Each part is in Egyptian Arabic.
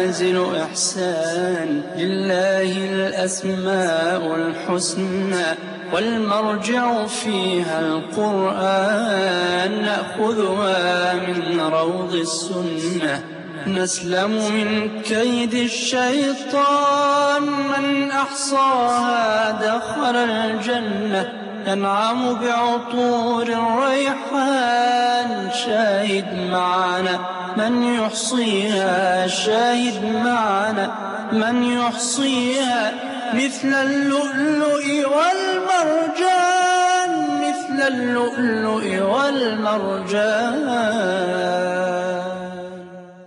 منازل إحسان لله الأسماء الحسنى والمرجع فيها القرآن نأخذها من روض السنة نسلم من كيد الشيطان من أحصاها دخل الجنة ينعم بعطور الريحان شاهد معنا من يحصيها شاهد معنا من يحصيها مثل اللؤلؤ والمرجان مثل اللؤلؤ والمرجان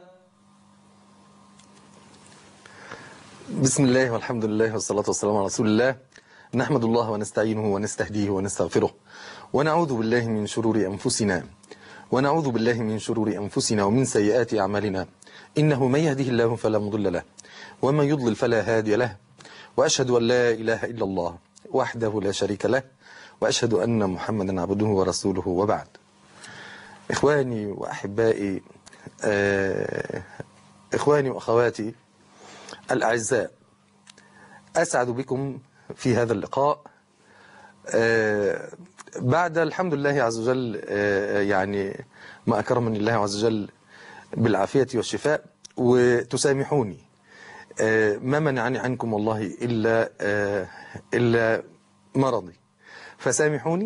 بسم الله والحمد لله والصلاة والسلام على رسول الله نحمد الله ونستعينه ونستهديه ونستغفره ونعوذ بالله من شرور أنفسنا ونعوذ بالله من شرور أنفسنا ومن سيئات أعمالنا إنه من يهده الله فلا مضل له ومن يضلل فلا هادي له وأشهد أن لا إله إلا الله وحده لا شريك له وأشهد أن محمدا عبده ورسوله وبعد إخواني وأحبائي آه إخواني وأخواتي الأعزاء أسعد بكم في هذا اللقاء آه بعد الحمد لله عز وجل آه يعني ما أكرمني الله عز وجل بالعافية والشفاء وتسامحوني آه ما منعني عنكم والله إلا إلا مرضي فسامحوني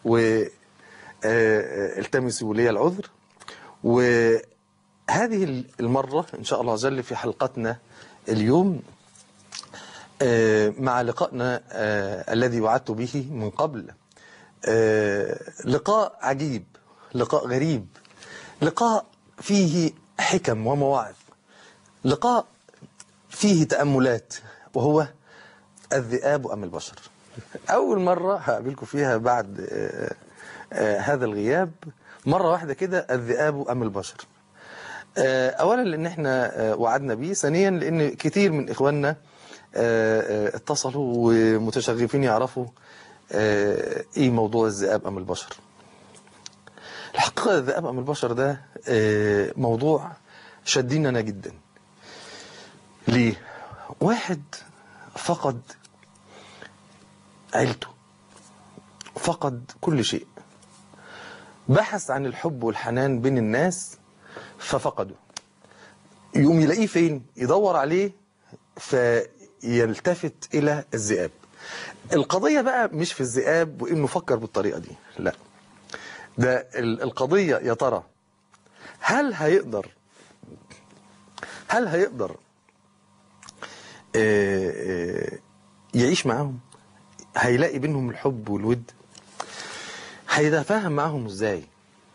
والتمسوا لي العذر وهذه المرة إن شاء الله عز وجل في حلقتنا اليوم مع لقائنا الذي وعدت به من قبل لقاء عجيب لقاء غريب لقاء فيه حكم ومواعظ لقاء فيه تأملات وهو الذئاب أم البشر أول مرة هقابلكم فيها بعد هذا الغياب مرة واحدة كده الذئاب أم البشر أولا لأن احنا وعدنا به ثانيا لأن كتير من إخواننا اتصلوا ومتشغفين يعرفوا ايه موضوع الذئاب ام البشر الحقيقة الذئاب ام البشر ده موضوع شديننا جدا ليه واحد فقد عيلته فقد كل شيء بحث عن الحب والحنان بين الناس ففقده يقوم يلاقيه فين يدور عليه فيلتفت إلى الذئاب القضية بقى مش في الذئاب وإنه فكر بالطريقة دي لا ده القضية يا ترى هل هيقدر هل هيقدر يعيش معاهم هيلاقي بينهم الحب والود هيتفاهم معاهم ازاي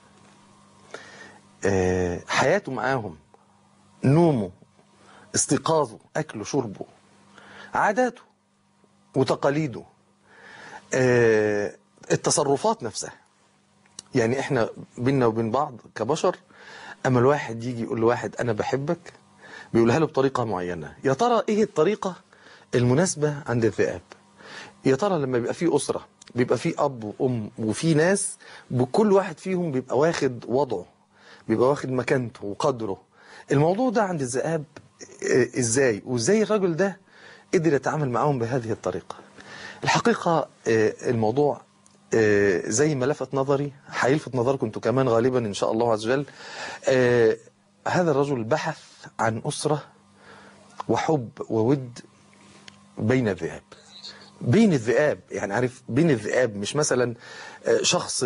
حياته معاهم نومه استيقاظه أكله شربه عاداته وتقاليده آه التصرفات نفسها يعني احنا بينا وبين بعض كبشر اما الواحد يجي يقول لواحد انا بحبك بيقولها له بطريقة معينة يا ترى ايه الطريقة المناسبة عند الذئاب يا ترى لما بيبقى فيه أسرة بيبقى فيه أب وأم وفي ناس بكل واحد فيهم بيبقى واخد وضعه بيبقى واخد مكانته وقدره الموضوع ده عند الذئاب ازاي وازاي الراجل ده قدر يتعامل معاهم بهذه الطريقة الحقيقة الموضوع زي ما لفت نظري هيلفت نظركم انتوا كمان غالبا ان شاء الله عز وجل هذا الرجل بحث عن أسرة وحب وود بين الذئاب بين الذئاب يعني عارف بين الذئاب مش مثلا شخص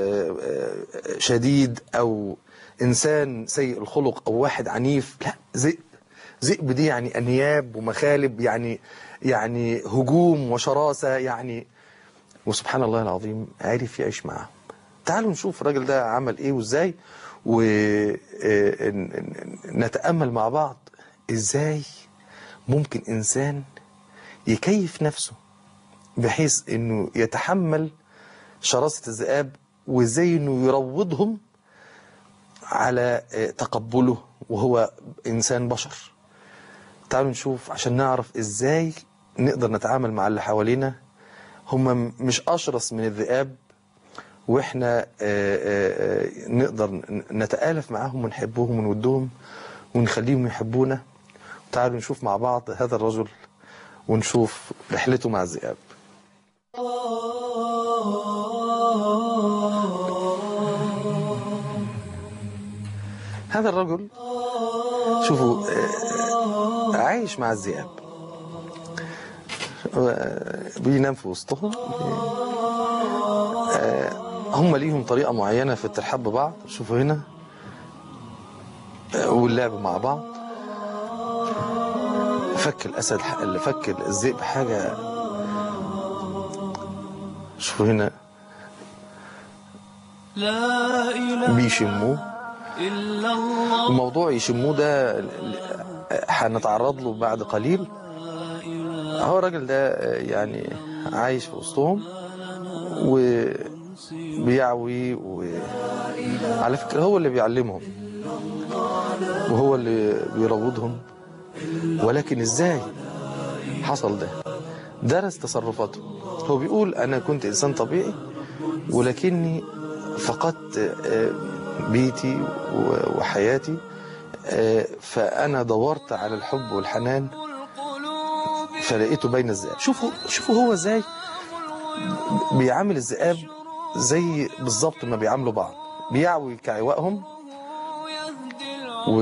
شديد او انسان سيء الخلق او واحد عنيف لا ذئب ذئب دي يعني انياب ومخالب يعني يعني هجوم وشراسة يعني وسبحان الله العظيم عرف يعيش معاهم تعالوا نشوف الراجل ده عمل ايه وازاي ونتأمل مع بعض ازاي ممكن انسان يكيف نفسه بحيث انه يتحمل شراسة الذئاب وازاي انه يروضهم على تقبله وهو انسان بشر تعالوا نشوف عشان نعرف ازاي نقدر نتعامل مع اللي حوالينا هم مش اشرس من الذئاب واحنا نقدر نتآلف معاهم ونحبهم ونودهم ونخليهم يحبونا تعالوا نشوف مع بعض هذا الرجل ونشوف رحلته مع الذئاب هذا الرجل شوفوا آه، عايش مع الذئاب آه، بينام في وسطهم آه، هم ليهم طريقة معينة في الترحاب ببعض شوفوا هنا آه، واللعب مع بعض فك الأسد اللي فك الذئب حاجة شوفوا هنا لا إله بيشموه إلا الله وموضوع يشموه ده هنتعرض له بعد قليل هو الراجل ده يعني عايش في وسطهم وبيعوي وعلى فكرة هو اللي بيعلمهم وهو اللي بيروضهم ولكن ازاي حصل ده درس تصرفاته هو بيقول انا كنت انسان طبيعي ولكني فقدت آه، بيتي و- وحياتي آه، فانا دورت على الحب والحنان فلقيته بين الذئاب شوفوا شوفوا هو ازاي بيعامل الذئاب زي بالظبط ما بيعاملوا بعض بيعوي كعوائهم و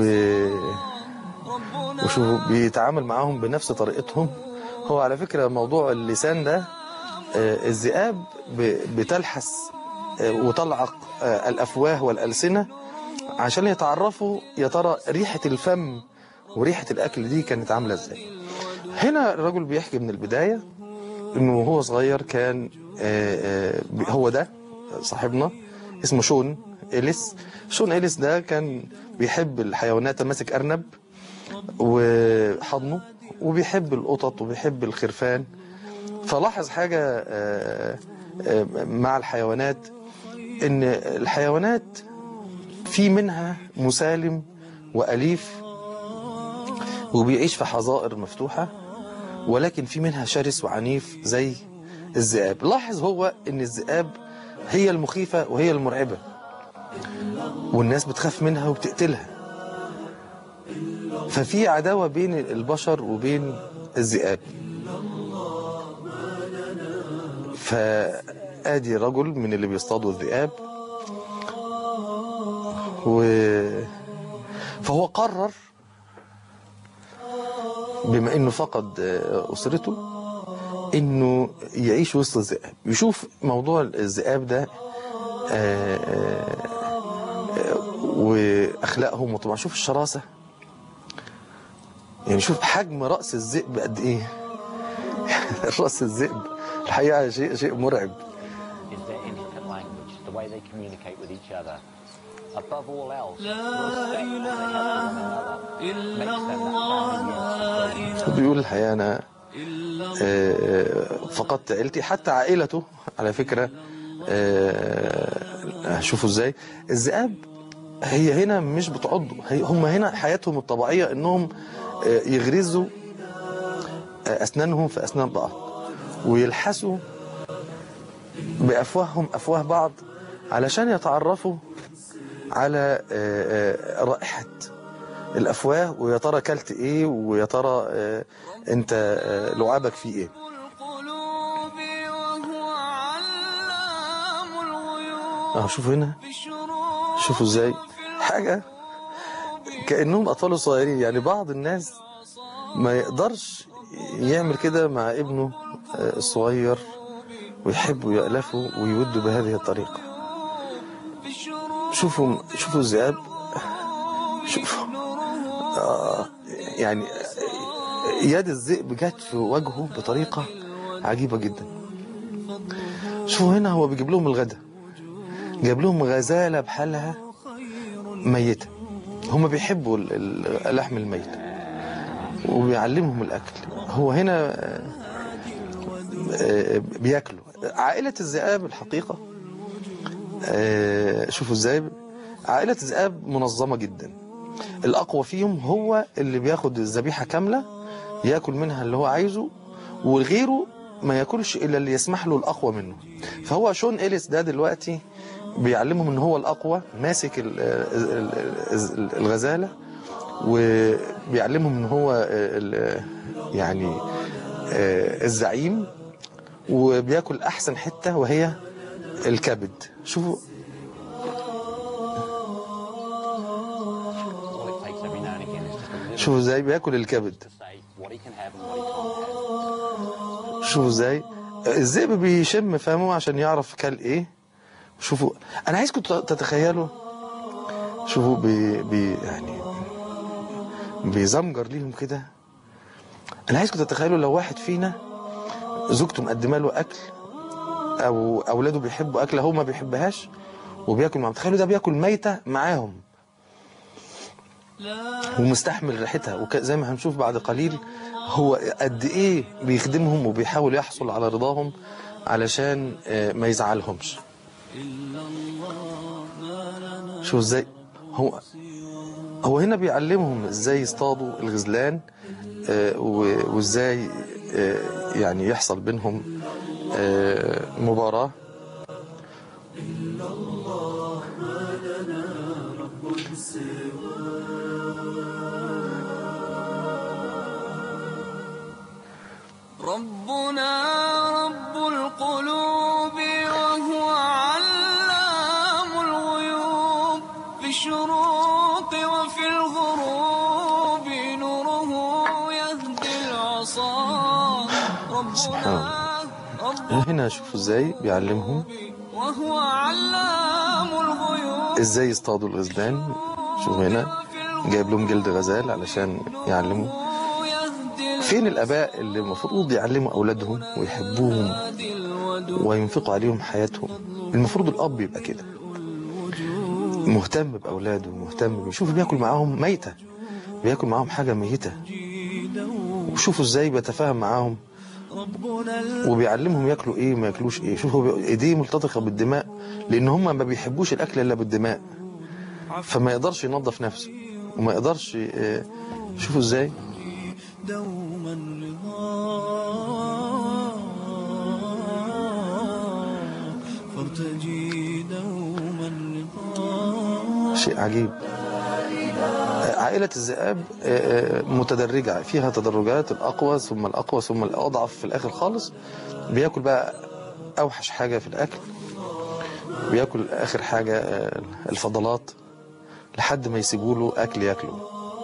وشوفوا بيتعامل معاهم بنفس طريقتهم هو على فكرة موضوع اللسان ده آه، الذئاب ب- بتلحس آه، وتلعق آه، الأفواه والألسنة عشان يتعرفوا يا ترى ريحة الفم وريحة الأكل دي كانت عاملة ازاي هنا الرجل بيحكي من البداية انه وهو صغير كان آه، آه، هو ده صاحبنا اسمه شون إليس شون إليس ده كان بيحب الحيوانات ماسك أرنب وحضنه وبيحب القطط وبيحب الخرفان فلاحظ حاجة آه، آه، مع الحيوانات ان الحيوانات في منها مسالم وأليف وبيعيش في حظائر مفتوحة ولكن في منها شرس وعنيف زي الذئاب لاحظ هو ان الذئاب هي المخيفة وهي المرعبة والناس بتخاف منها وبتقتلها ففي عداوة بين البشر وبين الذئاب فادي رجل من اللي بيصطادوا الذئاب و فهو قرر بما انه فقد آه، اسرته انه يعيش وسط الذئاب يشوف موضوع الذئاب ده آه، آه، آه، واخلاقهم وطبعا شوف الشراسه يعني شوف حجم راس الذئب قد ايه راس الذئب الحقيقه شيء شيء مرعب is their intricate language, the way they communicate with each other. Above all else, لا إله إلا makes them that الله family لا unit. إله بيقول الحقيقه انا إلا آه، فقدت عيلتي حتى عائلته على فكرة آه، شوفوا ازاي الذئاب هي هنا مش بتعضوا هي هم هنا حياتهم الطبيعية انهم آه، يغرزوا آه، اسنانهم في اسنان بعض ويلحسوا بافواههم افواه بعض علشان يتعرفوا على آه، آه، رائحة الافواه ويا ترى اكلت ايه ويا ترى آه، انت آه، لعابك فيه ايه القلوب وهو علام الغيوب اه شوفوا هنا بشروق شوفوا ازاي حاجة كأنهم أطفال صغيرين يعني بعض الناس ما يقدرش يعمل كده مع ابنه آه، الصغير ويحب ويألفه ويوده بهذه الطريقة بشروق شوفوا شوفوا الذئاب شوفوا آه يعني يد الذئب جت في وجهه بطريقة عجيبة جدا شوفوا هنا هو بيجيب لهم الغداء جاب لهم غزالة بحالها ميتة هم بيحبوا ال- ال- اللحم الميت وبيعلمهم الأكل هو هنا آه، آه، بياكلوا عائلة الذئاب الحقيقة آه، شوفوا ازاي عائلة الذئاب منظمة جدا الأقوى فيهم هو اللي بياخد الذبيحة كاملة ياكل منها اللي هو عايزه وغيره ما ياكلش إلا اللي يسمح له الأقوى منه فهو شون إليس ده دلوقتي بيعلمهم ان هو الأقوى ماسك ال- ال- ال- الغزالة بيعلمهم ان هو آه، ال- يعني آه، الزعيم وبياكل احسن حته وهي الكبد شوفوا All it takes every now and again is just a little شوفوا ازاي بياكل الكبد to say what he can have and what he can't have. شوفوا ازاي الذئب بيشم فمه عشان يعرف كل ايه شوفوا انا عايزكم تتخيلوا شوفوا بي, بي يعني بيزمجر ليهم كده انا عايزكم تتخيلوا لو واحد فينا زوجته مقدمه له اكل او اولاده بيحبوا اكله هو ما بيحبهاش وبياكل معاهم تخيلوا ده بياكل ميته معاهم ومستحمل ريحتها وزي ما هنشوف بعد قليل هو قد ايه بيخدمهم وبيحاول يحصل على رضاهم علشان آه، ما يزعلهمش شو ازاي هو هو هنا بيعلمهم ازاي يصطادوا الغزلان آه، و- وازاي آه، يعني يحصل بينهم آه، مباراة ربنا رب القلوب وهو علام الغيوب في الشروق وفي الغروب نوره يهدي العصا ربنا رب هنا شوفوا ازاي بيعلمهم وهو علام الغيوب ازاي يصطادوا الغزلان شوفوا هنا جايب لهم جلد غزال علشان يعلموا يهدي فين الاباء اللي المفروض يعلموا اولادهم ويحبوهم الودود وينفقوا عليهم حياتهم المفروض الاب يبقى كده مهتم باولاده مهتم بيشوف بياكل معاهم ميته بياكل معاهم حاجه ميته وشوفوا ازاي بيتفاهم معاهم وبيعلمهم ياكلوا ايه ما ياكلوش ايه شوفوا بي- ايديه ملتطخه بالدماء لان هم ما بيحبوش الاكل الا بالدماء فما يقدرش ينظف نفسه وما يقدرش آه، شوفوا ازاي دوما رضا فارتجي دوما رضا شيء عجيب عائلة الذئاب آه، آه، متدرجة فيها تدرجات الأقوى ثم الأقوى ثم الأضعف في الآخر خالص بياكل بقى أوحش حاجة في الأكل بياكل آخر حاجة آه، الفضلات لحد ما يسيبوا له أكل ياكله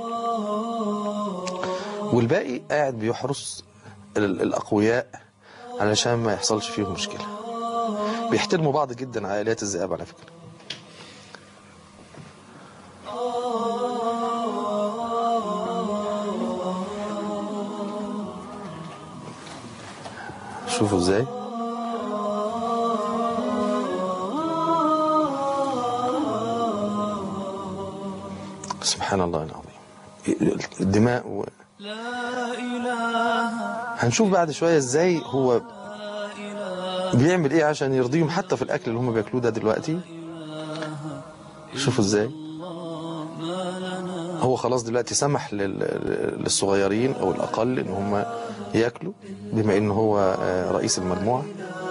والباقي قاعد بيحرس ال- الأقوياء علشان ما يحصلش فيهم مشكلة بيحترموا بعض جدا عائلات الذئاب على فكرة شوفوا ازاي سبحان الله العظيم الدماء و... لا إله هنشوف بعد شوية ازاي هو بيعمل ايه عشان يرضيهم حتى في الاكل اللي هم بياكلوه ده دلوقتي شوفوا ازاي هو خلاص دلوقتي سمح لل- للصغيرين او الاقل ان هم ياكلوا بما ان هو آه، رئيس المجموعه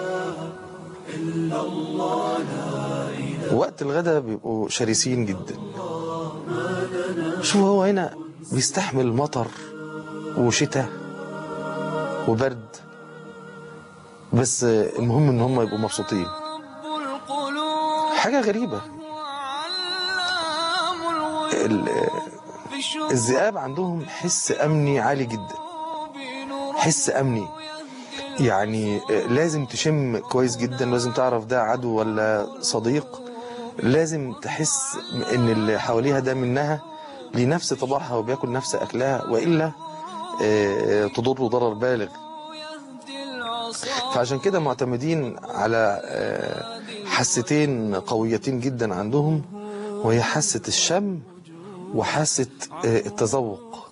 وقت الغداء بيبقوا شرسين جدا شوف هو هنا بيستحمل مطر وشتاء وبرد بس آه، المهم ان هم يبقوا مبسوطين رب القلوب حاجه غريبه وعلام الغيوب ال- في الشروق الذئاب عندهم حس امني عالي جدا نوره حس امني يعني آه، لازم تشم كويس جدا لازم تعرف ده عدو ولا صديق لازم تحس ان اللي حواليها ده منها لنفس طباعها وبياكل نفس اكلها والا آه، تضره ضرر بالغ يهدي العصا فعشان كده معتمدين على آه، حستين قويتين جدا عندهم وهي حاسة الشم وحاسة آه، التذوق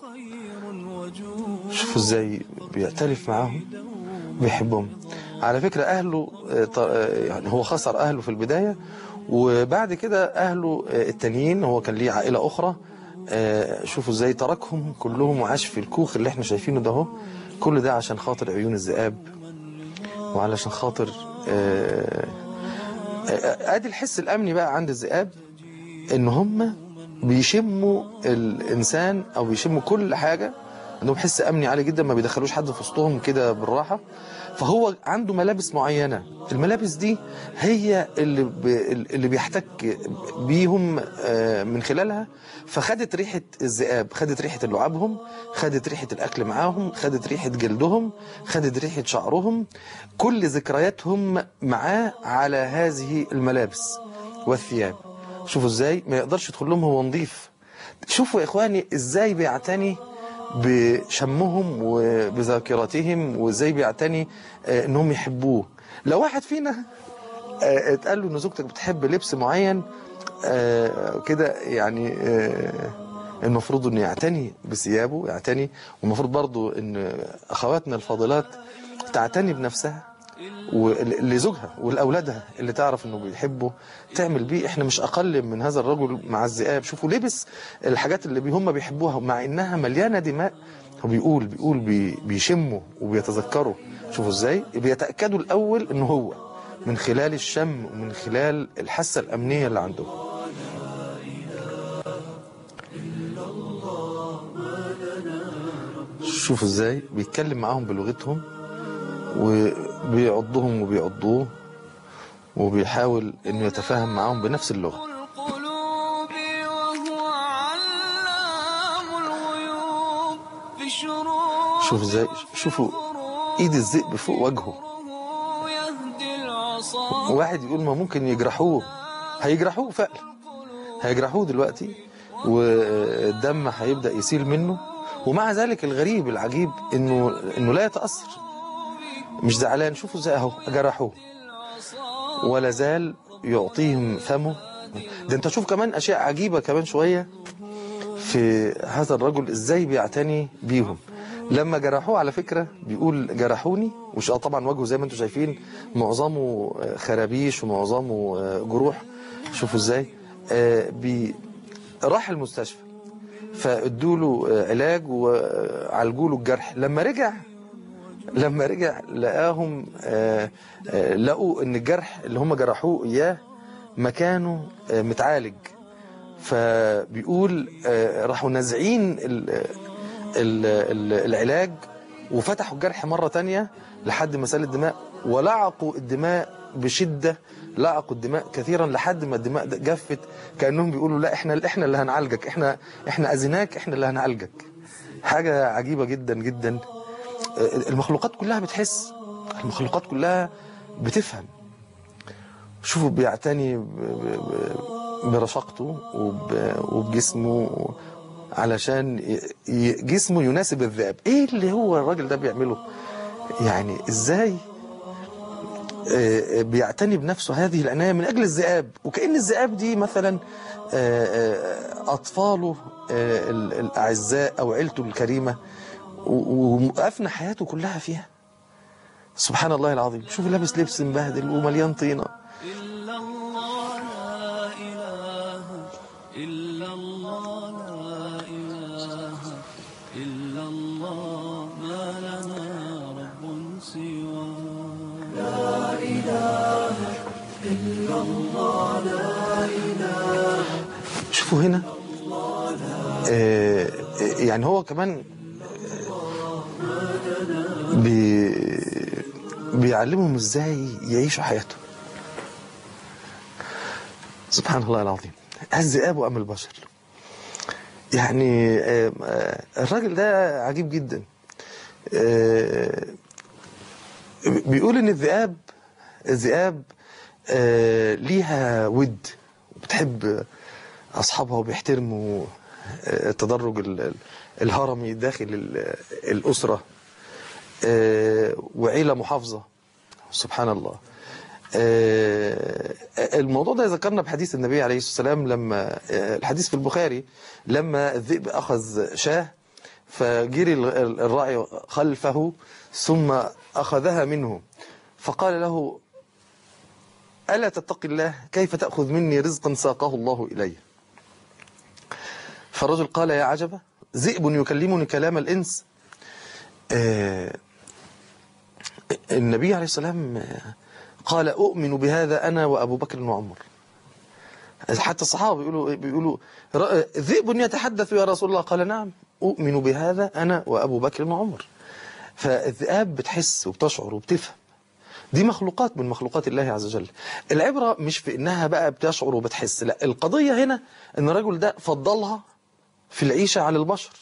شوفوا ازاي بيأتلف معاهم بيحبهم على فكرة أهله آه، ط- آه، يعني هو خسر أهله في البداية وبعد كده أهله آه، التانيين هو كان ليه عائلة أخرى آه، شوفوا ازاي تركهم كلهم وعاش في الكوخ اللي احنا شايفينه ده اهو كل ده عشان خاطر عيون الذئاب وعلشان خاطر آه، آه، ادي الحس الامني بقى عند الذئاب ان هم بيشموا الانسان او بيشموا كل حاجه عندهم حس امني عالي جدا ما بيدخلوش حد في وسطهم كده بالراحه فهو عنده ملابس معينه الملابس دي هي اللي ب... اللي بيحتك بيهم آه، من خلالها فخدت ريحه الذئاب خدت ريحه لعابهم خدت ريحه الاكل معاهم خدت ريحه جلدهم خدت ريحه شعرهم كل ذكرياتهم معاه على هذه الملابس والثياب شوفوا ازاي ما يقدرش يدخل لهم هو نظيف شوفوا يا اخواني ازاي بيعتني بشمهم وبذاكرتهم وازاي بيعتني آه، انهم يحبوه لو واحد فينا آه، اتقال له ان زوجتك بتحب لبس معين آه، كده يعني آه، المفروض انه يعتني بثيابه يعتني والمفروض برضو ان اخواتنا الفاضلات تعتني بنفسها ولزوجها ولاولادها اللي تعرف انه بيحبه تعمل بيه احنا مش اقل من هذا الرجل مع الذئاب شوفوا لبس الحاجات اللي بي- هم بيحبوها مع انها مليانه دماء هو بيقول بيقول بي بيشموا وبيتذكروا شوفوا ازاي بيتاكدوا الاول انه هو من خلال الشم ومن خلال الحاسه الامنيه اللي عندهم شوفوا ازاي بيتكلم معاهم بلغتهم وبيعضهم وبيعضوه وبيحاول انه يتفاهم معاهم بنفس اللغه القلوب وهو علام الغيوب في شروق شوف ازاي شوفوا ايد الذئب فوق وجهه يهدي العصا واحد يقول ما ممكن يجرحوه هيجرحوه فعلا هيجرحوه دلوقتي والدم هيبدا يسيل منه ومع ذلك الغريب العجيب انه انه لا يتاثر مش زعلان شوفوا ازاي اهو جرحوه ولا زال يعطيهم فمه ده انت شوف كمان اشياء عجيبه كمان شويه في هذا الرجل ازاي بيعتني بيهم لما جرحوه على فكره بيقول جرحوني وش آه طبعا وجهه زي ما انتم شايفين معظمه آه، خرابيش ومعظمه آه، جروح شوفوا ازاي آه، بي راح المستشفى فادوا له آه، علاج وعالجوا له الجرح لما رجع لما رجع لقاهم آه، آه، لقوا ان الجرح اللي هم جرحوه اياه مكانه آه، متعالج فبيقول آه، راحوا نازعين ال- ال- ال- العلاج وفتحوا الجرح مرة تانية لحد ما سال الدماء ولعقوا الدماء بشدة لعقوا الدماء كثيرا لحد ما الدماء ده جفت كأنهم بيقولوا لا احنا احنا اللي هنعالجك احنا احنا اذيناك احنا اللي هنعالجك حاجة عجيبة جدا جدا المخلوقات كلها بتحس المخلوقات كلها بتفهم شوفوا بيعتني ب- ب- ب- برشاقته وب- وبجسمه علشان ي- ي- جسمه يناسب الذئاب ايه اللي هو الراجل ده بيعمله يعني ازاي آه، بيعتني بنفسه هذه العناية من أجل الذئاب وكأن الذئاب دي مثلا آه، آه، أطفاله آه، ال- الأعزاء أو عيلته الكريمة و- وأفنى حياته كلها فيها سبحان الله العظيم شوف لابس لبس مبهدل ومليان طينة إلا الله لا إله إلا الله لا إله إلا الله ما لنا رب سواه شوفوا هنا آه، يعني هو كمان آه، بي بيعلمهم ازاي يعيشوا حياتهم سبحان الله العظيم الذئاب وام البشر يعني آه، آه، الراجل ده عجيب جدا آه، بيقول ان الذئاب الذئاب آه، ليها ود بتحب اصحابها وبيحترموا آه، التدرج ال- ال- الهرمي داخل ال- الاسره آه، وعيله محافظه سبحان الله آه، الموضوع ده يذكرنا بحديث النبي عليه الصلاه والسلام لما آه، الحديث في البخاري لما الذئب اخذ شاه فجري ال- ال- الراعي خلفه ثم اخذها منه فقال له ألا تتقي الله كيف تأخذ مني رزقا ساقه الله إلي فالرجل قال يا عجبة ذئب يكلمني كلام الإنس آه النبي عليه السلام آه، قال أؤمن بهذا أنا وأبو بكر وعمر حتى الصحابة بيقولوا بيقولوا "رأ- ذئب يتحدث يا رسول الله قال نعم أؤمن بهذا أنا وأبو بكر وعمر فالذئاب بتحس وبتشعر وبتفهم دي مخلوقات من مخلوقات الله عز وجل العبرة مش في إنها بقى بتشعر وبتحس لا القضية هنا إن الرجل ده فضلها في العيشة على البشر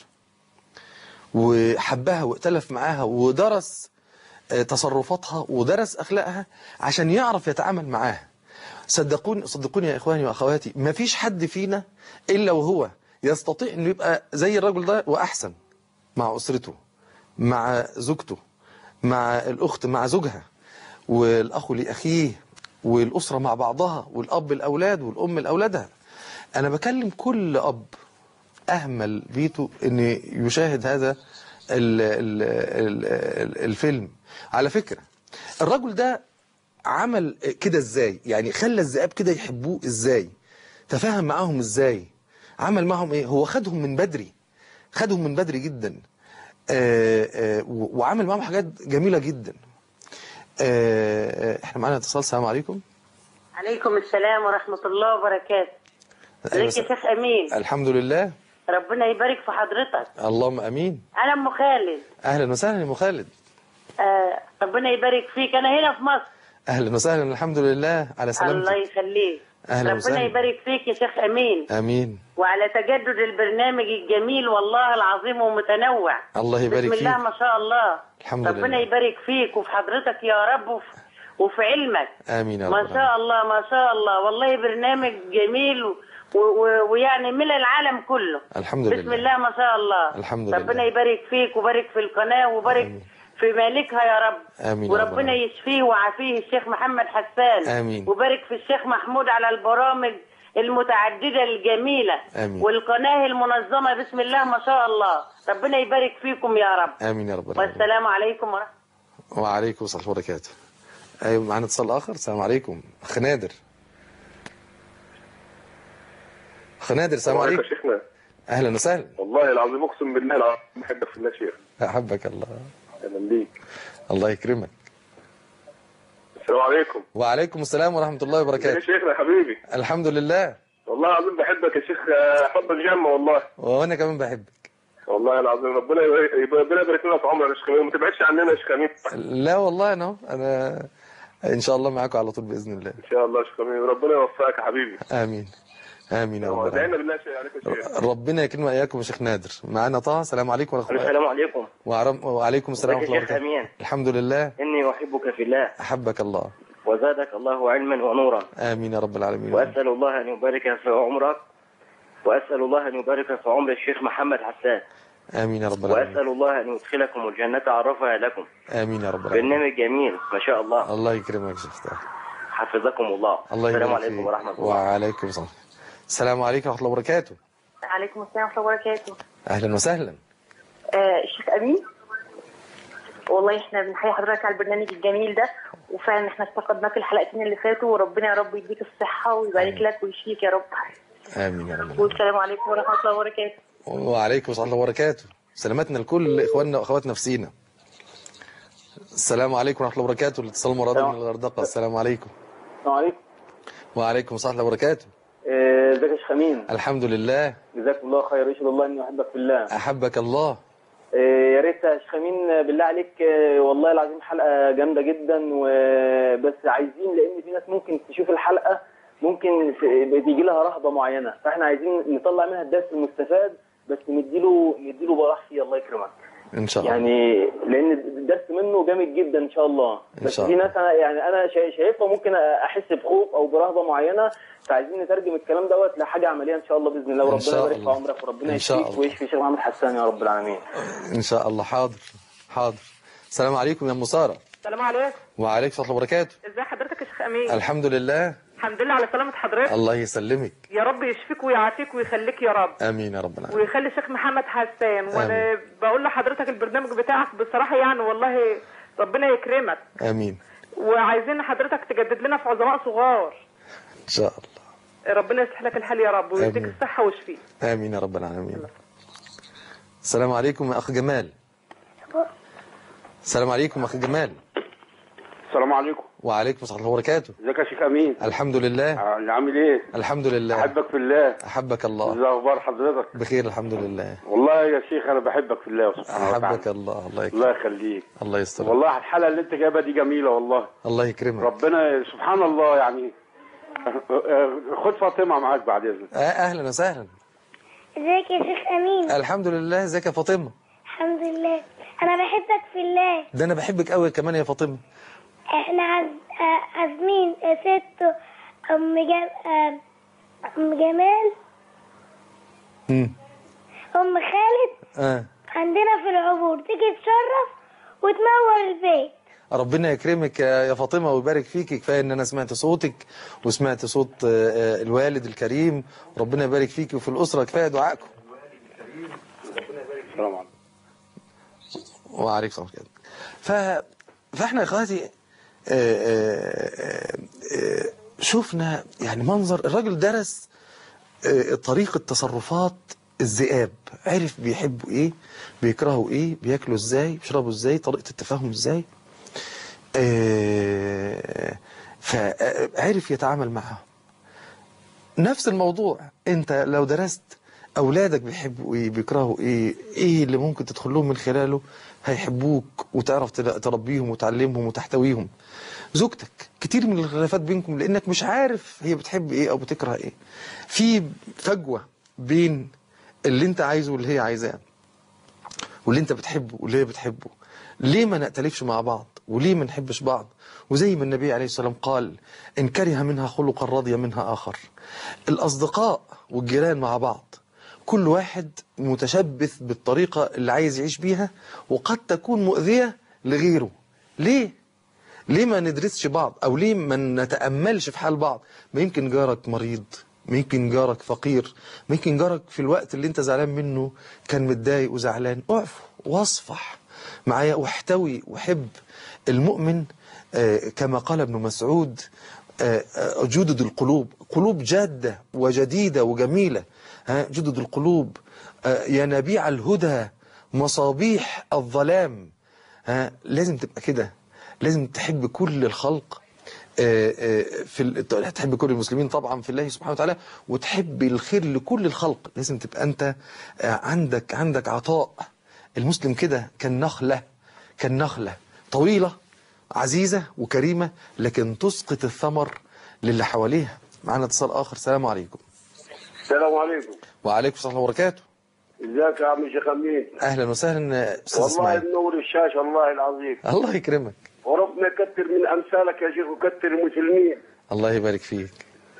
وحبها وائتلف معاها ودرس آه، تصرفاتها ودرس أخلاقها عشان يعرف يتعامل معاها صدقوني صدقوني يا إخواني وأخواتي ما فيش حد فينا إلا وهو يستطيع أنه يبقى زي الرجل ده وأحسن مع أسرته مع زوجته مع الأخت مع زوجها والأخ لأخيه والأسرة مع بعضها والأب الأولاد والأم لأولادها أنا بكلم كل أب أهمل بيته أن يشاهد هذا ال ال ال ال الفيلم على فكرة الرجل ده عمل كده ازاي يعني خلى الذئاب كده يحبوه ازاي تفاهم معاهم ازاي عمل معهم ايه هو خدهم من بدري خدهم من بدري جدا آه، آه، و- وعمل معاهم حاجات جميلة جدا آه، آه، احنا معانا اتصال السلام عليكم عليكم السلام ورحمة الله وبركاته أيوة ازيك يا شيخ أمين الحمد لله ربنا يبارك في حضرتك اللهم امين أنا أم خالد اهلا وسهلا يا ام خالد آه ربنا يبارك فيك أنا هنا في مصر اهلا وسهلا الحمد لله على الله سلامتك يخليك أهلا ربنا وسهلا. يبارك فيك يا شيخ أمين امين وعلى تجدد البرنامج الجميل والله العظيم ومتنوع الله يبارك بسم الله فيك ما شاء الله الحمد ربنا لله. يبارك فيك وفي حضرتك يا رب وفي, وفي علمك امين يا رب ما العالمين. شاء الله ما شاء الله والله برنامج جميل و... و... ويعني من العالم كله الحمد لله بسم الله ما شاء الله الحمد ربنا لله. يبارك فيك وبارك في القناة وبارك آمين. في مالكها يا رب آمين يا رب وربنا العالمين. يشفيه ويعافيه الشيخ محمد حسان آمين. وبارك في الشيخ محمود على البرامج المتعددة الجميلة آمين. والقناة المنظمة بسم الله ما شاء الله ربنا يبارك فيكم يا رب امين يا رب العالمين. والسلام عليكم ورحمة وعليكم السلام ورحمه الله وبركاته ايوه معانا اتصال اخر السلام عليكم اخ نادر اخ نادر السلام عليكم عليكم يا شيخنا اهلا وسهلا والله العظيم اقسم بالله العظيم بحبك في الله شيخ احبك الله اهلا بيك الله يكرمك السلام عليكم وعليكم السلام ورحمه الله يا وبركاته شيخنا حبيبي الحمد لله والله العظيم بحبك يا شيخ آه، حب الجنة والله وانا كمان بحبك والله العظيم ربنا يبارك ربنا يبارك لنا في عمرك يا شيخ أمين. ما تبعدش عننا يا شيخ امين لا والله انا أهو. انا ان شاء الله معاكم على طول باذن الله ان شاء الله يا شيخ امين ربنا يوفقك يا حبيبي امين امين يا رب ادعينا العالمين. بالله شيء عليك يا شيخ ربنا يكرمنا اياكم يا شيخ نادر معانا طه السلام عليكم ورحمه الله السلام عليكم وعرم- وعليكم السلام ازيك ورحمه يا الله شيخ وبركاته امين الحمد لله اني احبك في الله احبك الله وزادك الله علما ونورا امين يا رب العالمين واسال الله ان يبارك في عمرك واسال الله ان يبارك في عمر الشيخ محمد حسان امين يا رب العالمين واسال الله ان يدخلكم الجنه عرفها لكم امين يا رب العالمين برنامج جميل ما شاء الله الله يكرمك يا شيخ طه. حفظكم الله الله السلام يبارك عليكم فيك. ورحمه الله وعليكم السلام السلام عليكم ورحمه الله وبركاته عليكم السلام ورحمة الله وبركاته اهلا وسهلا آه، الشيخ امين والله احنا بنحيي حضرتك على البرنامج الجميل ده وفعلا احنا استفدنا في الحلقتين اللي فاتوا وربنا يا رب يديك الصحه ويبارك آمين. لك ويشفيك يا رب امين يا رب العالمين. والسلام عليكم ورحمه الله وبركاته وعليكم السلام ورحمه الله وبركاته سلامتنا لكل اخواننا واخواتنا في سينا السلام عليكم ورحمه الله وبركاته الاتصال مراد من الغردقه السلام عليكم السلام عليكم وعليكم السلام ورحمه الله وبركاته آه، ازيك يا شيخ امين الحمد لله جزاكم الله خير يشهد الله اني احبك في الله احبك الله آه، يا ريت يا شيخ امين آه، بالله عليك آه، والله العظيم حلقه جامده جدا وبس عايزين لان في ناس ممكن تشوف الحلقه ممكن في- بتيجي لها رهبه معينه فاحنا عايزين نطلع منها الدرس المستفاد بس نديله نديله براح فيه الله يكرمك ان شاء الله يعني لان الدرس منه جامد جدا ان شاء الله إن بس شاء في الله. ناس أنا يعني انا شا- شايفها ممكن احس بخوف او برهبه معينه فعايزين نترجم الكلام دوت لحاجه عمليه ان شاء الله باذن الله إن وربنا شاء يبارك في الله. عمرك وربنا إن شاء يشفيك الله. ويشفي شيخ محمد حسان يا رب العالمين ان شاء الله حاضر حاضر السلام عليكم يا ام ساره السلام عليكم وعليكم السلام ورحمه الله وبركاته ازي حضرتك يا شيخ امين الحمد لله الحمد لله على سلامة حضرتك الله يسلمك يا رب يشفيك ويعافيك ويخليك يا رب امين يا رب العالمين ويخلي الشيخ محمد حسان وانا آمين. بقول لحضرتك البرنامج بتاعك بصراحة يعني والله ربنا يكرمك امين وعايزين حضرتك تجدد لنا في عظماء صغار ان شاء الله ربنا يصلح لك الحال يا رب ويديك آمين. الصحة ويشفيك امين يا رب العالمين السلام عليكم يا اخ جمال السلام عليكم يا اخ جمال السلام عليكم وعليكم السلام ورحمة الله وبركاته ازيك يا شيخ امين الحمد لله آه، عامل ايه الحمد لله احبك في الله أحبك الله ازي اخبار حضرتك بخير الحمد لله والله يا شيخ انا بحبك في الله سبحانه وتعالى أحبك الله الله يكرمك الله يخليك الله يستر والله الحلقه اللي انت جايبها دي جميله والله الله يكرمك ربنا سبحان الله يعني خد فاطمه معاك بعد اذنك آه، أهلا وسهلا ازيك يا شيخ امين الحمد لله ازيك يا فاطمة الحمد لله انا بحبك في الله ده أنا بحبك قوي كمان يا فاطمة احنا عز... آه، عازمين ست ام جم... آه، ام جمال مم. ام خالد آه. عندنا في العبور تيجي تشرف وتنور البيت ربنا يكرمك يا يا فاطمة ويبارك فيك كفاية ان انا سمعت صوتك وسمعت صوت آه، آه، الوالد الكريم ربنا يبارك فيك وفي الأسرة كفاية دعائكم السلام عليكم وعليكم السلام ورحمة الله. ف... فاحنا يا اخواتي آه، آه، آه، شفنا يعني منظر الراجل درس آه، طريقة تصرفات الذئاب عرف بيحبوا ايه بيكرهوا ايه بياكلوا ازاي بيشربوا ازاي طريقة التفاهم ازاي آه، فعرف يتعامل معهم نفس الموضوع انت لو درست اولادك بيحبوا ايه بيكرهوا ايه ايه اللي ممكن تدخل لهم من خلاله هيحبوك وتعرف تل- تربيهم وتعلمهم وتحتويهم زوجتك كتير من الخلافات بينكم لانك مش عارف هي بتحب ايه او بتكره ايه في فجوة بين اللي انت عايزه واللي هي عايزاه واللي انت بتحبه واللي هي بتحبه ليه ما نأتلفش مع بعض وليه ما نحبش بعض وزي ما النبي عليه السلام قال إن كره منها خلقا رضي منها آخر الأصدقاء والجيران مع بعض كل واحد متشبث بالطريقة اللي عايز يعيش بيها وقد تكون مؤذية لغيره ليه؟ ليه ما ندرسش بعض أو ليه ما نتأملش في حال بعض ما يمكن جارك مريض ما يمكن جارك فقير ما يمكن جارك في الوقت اللي انت زعلان منه كان متضايق وزعلان اعفو واصفح معايا واحتوي وحب المؤمن آه، كما قال ابن مسعود آه، آه، جدد القلوب قلوب جادة وجديدة وجميلة ها جدد القلوب آه، ينابيع الهدى مصابيح الظلام ها لازم تبقى كده لازم تحب كل الخلق آه، آه، في ال- تحب كل المسلمين طبعا في الله سبحانه وتعالى وتحب الخير لكل الخلق لازم تبقى انت آه، عندك عندك عطاء المسلم كده كالنخلة كالنخلة طويلة عزيزة وكريمة لكن تسقط الثمر للي حواليها معنا اتصال آخر السلام عليكم السلام عليكم وعليكم السلام وبركاته ازيك يا عم شيخ امين أهلا وسهلا أستاذ والله إسماعيل منور الشاشه والله العظيم الله يكرمك وربنا يكتر من امثالك يا شيخ وكتر المسلمين الله يبارك فيك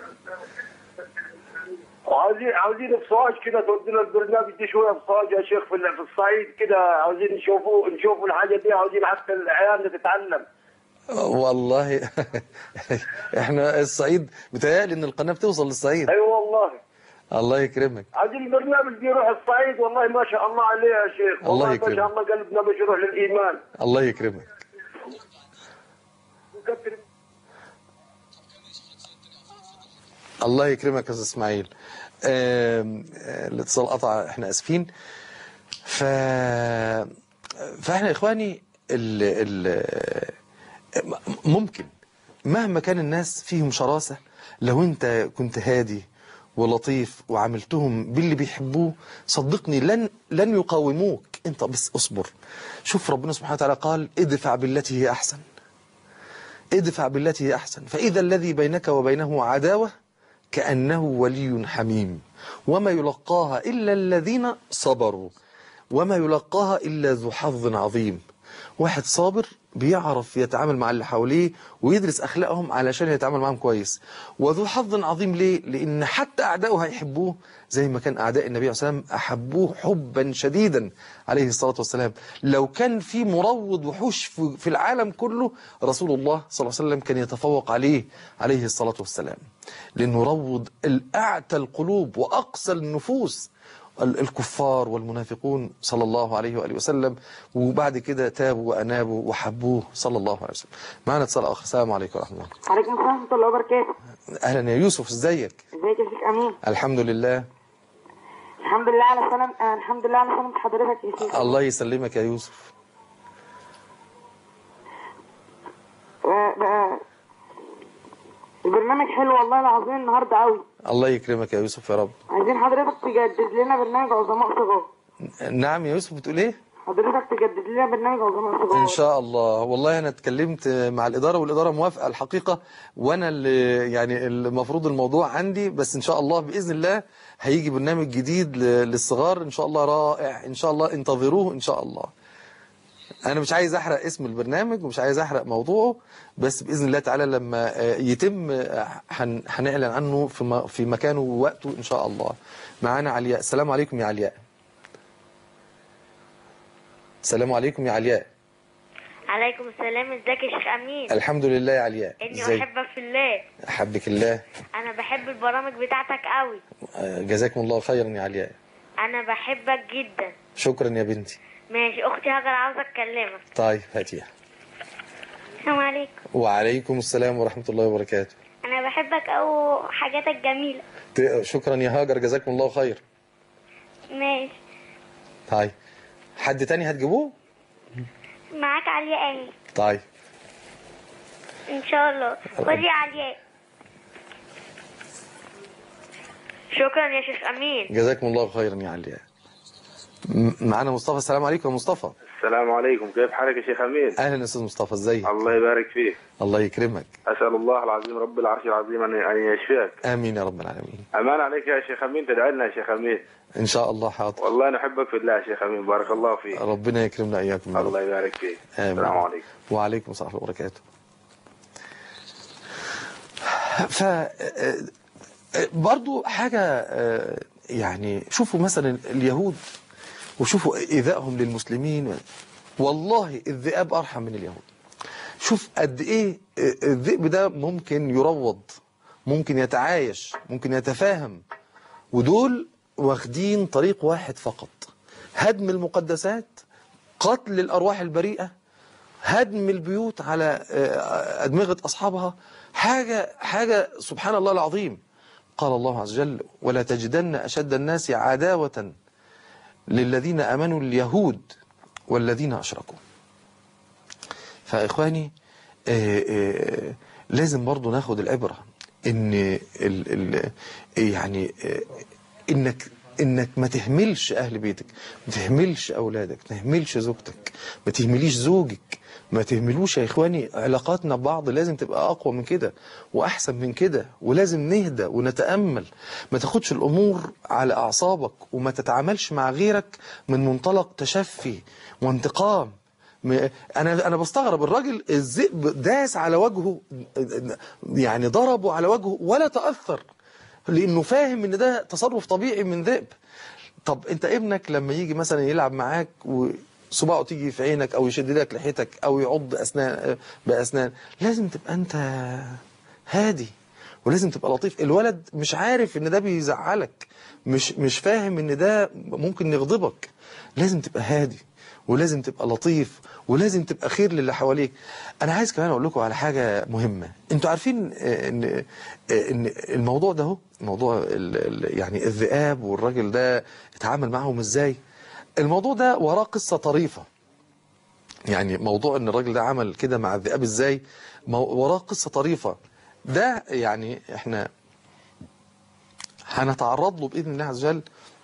وعاوزين عاوزين بصاج كده تودينا البرنامج دي شويه بصاج يا شيخ في ال- في الصعيد كده عاوزين نشوفوا نشوفوا الحاجه دي عاوزين حتى العيال تتعلم والله احنا الصعيد بتهيألي ان القناة بتوصل للصعيد اي أيوة والله الله يكرمك عاوزين البرنامج دي يروح الصعيد والله ما شاء الله عليه يا شيخ الله والله ما يكرمك. شاء الله قلبنا مشروح للايمان الله يكرمك وكتر الله يكرمك يا استاذ اسماعيل آم، آه، الاتصال قطع احنا اسفين ف فاحنا يا اخواني ال... ال... ممكن مهما كان الناس فيهم شراسة لو انت كنت هادي ولطيف وعملتهم باللي بيحبوه صدقني لن لن يقاوموك انت بس اصبر شوف ربنا سبحانه وتعالى قال ادفع بالتي هي احسن ادفع بالتي هي احسن فاذا الذي بينك وبينه عداوه كانه ولي حميم وما يلقاها الا الذين صبروا وما يلقاها الا ذو حظ عظيم واحد صابر بيعرف يتعامل مع اللي حواليه ويدرس أخلاقهم علشان يتعامل معهم كويس وذو حظ عظيم ليه؟ لأن حتى أعدائه هيحبوه زي ما كان أعداء النبي عليه الصلاة والسلام أحبوه حبا شديدا عليه الصلاة والسلام لو كان في مروض وحوش في في العالم كله رسول الله صلى الله عليه وسلم كان يتفوق عليه عليه الصلاة والسلام لأنه روض الأعتى القلوب وأقسى النفوس ال- الكفار والمنافقون صلى الله عليه وآله وسلم وبعد كده تابوا وأنابوا وحبوه صلى الله عليه وسلم معنا اتصال آخر السلام عليكم ورحمة الله عليكم السلام ورحمة الله وبركاته أهلا يا يوسف ازيك ازيك يا شيخ امين الحمد لله الحمد لله على سلام آه الحمد لله على سلامة حضرتك يا شيخ الله يسلمك يا يوسف آه البرنامج حلو والله العظيم النهارده قوي الله يكرمك يا يوسف يا رب عايزين حضرتك تجدد لنا برنامج عظماء صغار نعم يا يوسف بتقول ايه حضرتك تجدد لنا برنامج عظماء صغار ان شاء الله والله انا اتكلمت مع الاداره والاداره موافقه الحقيقه وانا اللي يعني المفروض الموضوع عندي بس ان شاء الله باذن الله هيجي برنامج جديد ل- للصغار ان شاء الله رائع ان شاء الله انتظروه ان شاء الله انا مش عايز احرق اسم البرنامج ومش عايز احرق موضوعه بس باذن الله تعالى لما آه، يتم آه، هن- هنعلن عنه في م- في مكانه ووقته ان شاء الله معانا علياء السلام عليكم يا علياء السلام عليكم يا علياء عليكم السلام ازيك يا شيخ امين الحمد لله يا علياء اني ازيك احبك في الله احبك الله انا بحب البرامج بتاعتك قوي آه، جزاكم الله خيرا يا علياء انا بحبك جدا شكرا يا بنتي ماشي اختي هاجر عاوزه اكلمك طيب هاتيها السلام عليكم وعليكم السلام ورحمة الله وبركاته انا بحبك او حاجاتك جميله ت- شكرا يا هاجر جزاكم الله خير ماشي طيب حد تاني هتجيبوه معاك علياء اهي طيب ان شاء الله خدي يا علياء شكرا يا شيخ امين جزاكم الله خيرا يا علياء م- معانا مصطفى السلام عليكم يا مصطفى السلام عليكم كيف حالك يا شيخ امين اهلا يا استاذ مصطفى ازيك الله يبارك فيك الله يكرمك اسال الله العظيم رب العرش العظيم ان ان يشفيك امين يا رب العالمين امان عليك يا شيخ امين تدعي لنا يا شيخ امين ان شاء الله حاضر والله نحبك في الله يا شيخ امين بارك الله فيك ربنا يكرمنا اياكم يا رب الله يبارك فيك آمين. السلام عليكم وعليكم السلام ورحمة الله وبركاته ف آه، آه، برضو حاجة آه، يعني شوفوا مثلا اليهود وشوفوا إيذائهم للمسلمين والله الذئاب أرحم من اليهود شوف قد إيه آه، الذئب ده ممكن يروض ممكن يتعايش ممكن يتفاهم ودول واخدين طريق واحد فقط هدم المقدسات قتل الأرواح البريئة هدم البيوت على آه، أدمغة أصحابها حاجة حاجة سبحان الله العظيم قال الله عز وجل ولا تجدن أشد الناس عداوة للذين آمنوا اليهود والذين أشركوا فإخواني آه، آه، لازم برضو ناخد العبرة إن ال ال يعني آه، إنك إنك ما تهملش أهل بيتك ما تهملش أولادك ما تهملش زوجتك ما تهمليش زوجك ما تهملوش يا إخواني علاقاتنا ببعض لازم تبقى أقوى من كده وأحسن من كده ولازم نهدى ونتأمل ما تاخدش الأمور على أعصابك وما تتعاملش مع غيرك من منطلق تشفي وانتقام م- انا انا بستغرب الراجل الذئب داس على وجهه يعني ضربه على وجهه ولا تاثر لانه فاهم ان ده تصرف طبيعي من ذئب طب انت ابنك لما يجي مثلا يلعب معاك وصباعه تيجي في عينك او يشد لك لحيتك او يعض اسنان باسنان لازم تبقى انت هادي ولازم تبقى لطيف الولد مش عارف ان ده بيزعلك مش مش فاهم ان ده ممكن يغضبك لازم تبقى هادي ولازم تبقى لطيف ولازم تبقى خير للي حواليك انا عايز كمان اقول لكم على حاجه مهمه انتوا عارفين آه، ان آه، ان الموضوع ده هو موضوع ال- ال- يعني الذئاب والراجل ده اتعامل معهم ازاي الموضوع ده وراه قصه طريفه يعني موضوع ان الراجل ده عمل كده مع الذئاب ازاي مو- وراه قصه طريفه ده يعني احنا هنتعرض له باذن الله عز وجل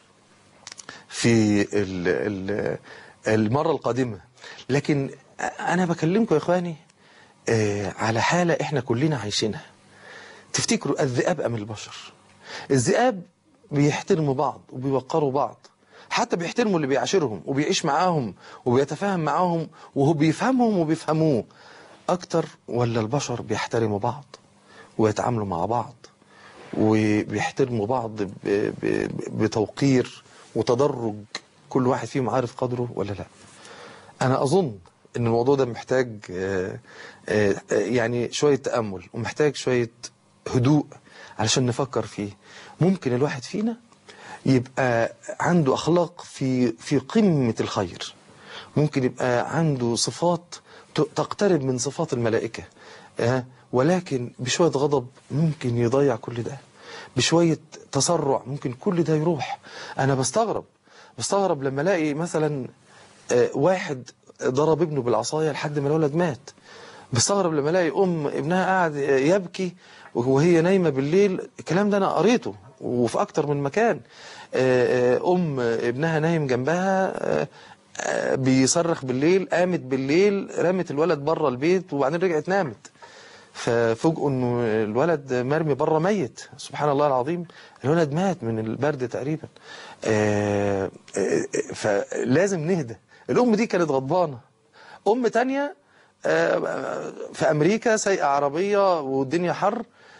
في ال ال المرة القادمة لكن أنا بكلمكم يا إخواني آه، على حالة إحنا كلنا عايشينها تفتكروا الذئاب أم البشر الذئاب بيحترموا بعض وبيوقروا بعض حتى بيحترموا اللي بيعاشرهم وبيعيش معاهم وبيتفاهم معاهم وهو بيفهمهم وبيفهموه أكتر ولا البشر بيحترموا بعض ويتعاملوا مع بعض وبيحترموا بعض ب- ب- بتوقير وتدرج كل واحد فيهم عارف قدره ولا لا انا اظن ان الموضوع ده محتاج آه، آه، آه، يعني شوية تأمل ومحتاج شوية هدوء علشان نفكر فيه ممكن الواحد فينا يبقى عنده أخلاق في في قمة الخير ممكن يبقى عنده صفات ت- تقترب من صفات الملائكة آه، ولكن بشوية غضب ممكن يضيع كل ده بشوية تسرع ممكن كل ده يروح أنا بستغرب بستغرب لما ألاقي مثلا آه، واحد ضرب ابنه بالعصاية لحد ما الولد مات بستغرب لما الاقي ام ابنها قاعد يبكي وهي نايمه بالليل الكلام ده انا قريته وفي اكتر من مكان آه، آه، ام ابنها نايم جنبها آه، آه، بيصرخ بالليل قامت بالليل رمت الولد بره البيت وبعدين رجعت نامت ففوجئوا انه الولد مرمي بره ميت سبحان الله العظيم الولد مات من البرد تقريبا آه، آه، فلازم نهدى الام دي كانت غضبانه ام تانية آه، في امريكا سايقه عربيه والدنيا حر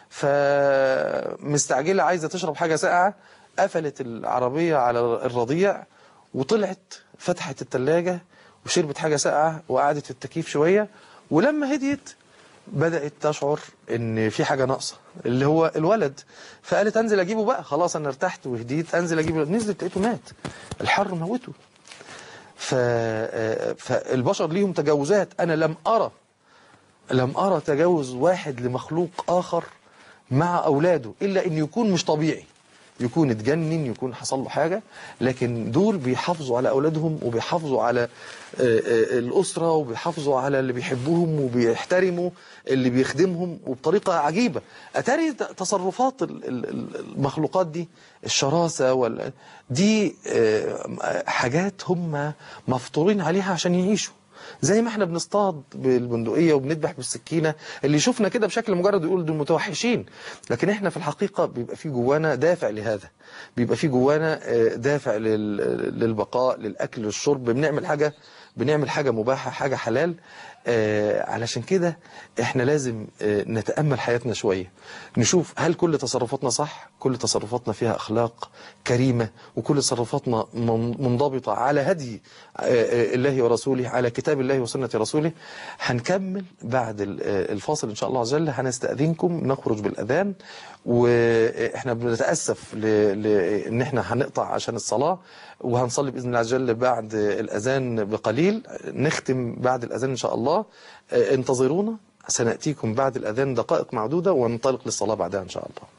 فمستعجله عايزه تشرب حاجه ساقعه قفلت العربيه على الرضيع وطلعت فتحت التلاجة وشربت حاجه ساقعه وقعدت في التكييف شويه ولما هديت بدأت تشعر ان في حاجة ناقصة اللي هو الولد فقالت انزل اجيبه بقى خلاص انا ارتحت وهديت انزل اجيبه نزلت لقيته مات الحر موته ف... فالبشر ليهم تجاوزات انا لم ارى لم ارى تجاوز واحد لمخلوق اخر مع اولاده الا ان يكون مش طبيعي يكون اتجنن يكون حصل له حاجة لكن دول بيحافظوا على أولادهم وبيحافظوا على آه، آه، الأسرة وبيحافظوا على اللي بيحبوهم وبيحترموا اللي بيخدمهم وبطريقة عجيبة أتاري ت- تصرفات ال- ال- ال- المخلوقات دي الشراسة ولا دي آه، حاجات هم مفطورين عليها عشان يعيشوا زي ما احنا بنصطاد بالبندقية وبنذبح بالسكينة اللي يشوفنا كده بشكل مجرد يقول دول متوحشين لكن احنا في الحقيقة بيبقى في جوانا دافع لهذا بيبقى في جوانا آه، دافع لل- للبقاء للأكل للشرب بنعمل حاجة بنعمل حاجة مباحة حاجة حلال آه، علشان كده احنا لازم آه، نتأمل حياتنا شوية نشوف هل كل تصرفاتنا صح كل تصرفاتنا فيها أخلاق كريمة وكل تصرفاتنا من- منضبطة على هدي آه، آه، الله ورسوله على كتاب الله وسنة رسوله هنكمل بعد ال- آه، الفاصل إن شاء الله عز وجل هنستأذنكم نخرج بالأذان وإحنا بنتأسف ل- ل- إن إحنا هنقطع عشان الصلاة وهنصلي بإذن الله عز وجل بعد الأذان بقليل نختم بعد الأذان إن شاء الله آه، انتظرونا سنأتيكم بعد الأذان دقائق معدودة وننطلق للصلاة بعدها إن شاء الله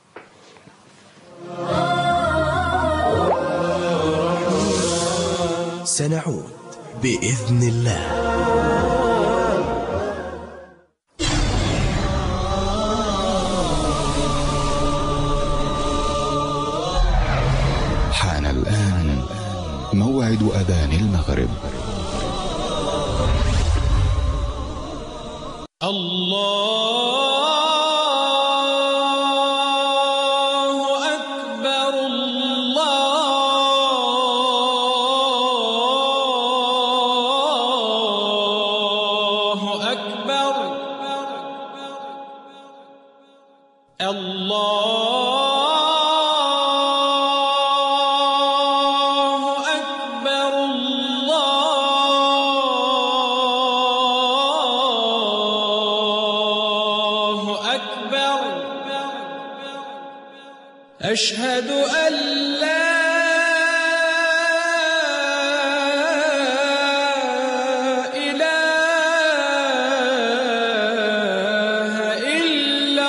سنعود بإذن الله حان الآن موعد أذان المغرب الله أكبر الله أكبر الله أكبر الله أكبر أشهد أن لا إله إلا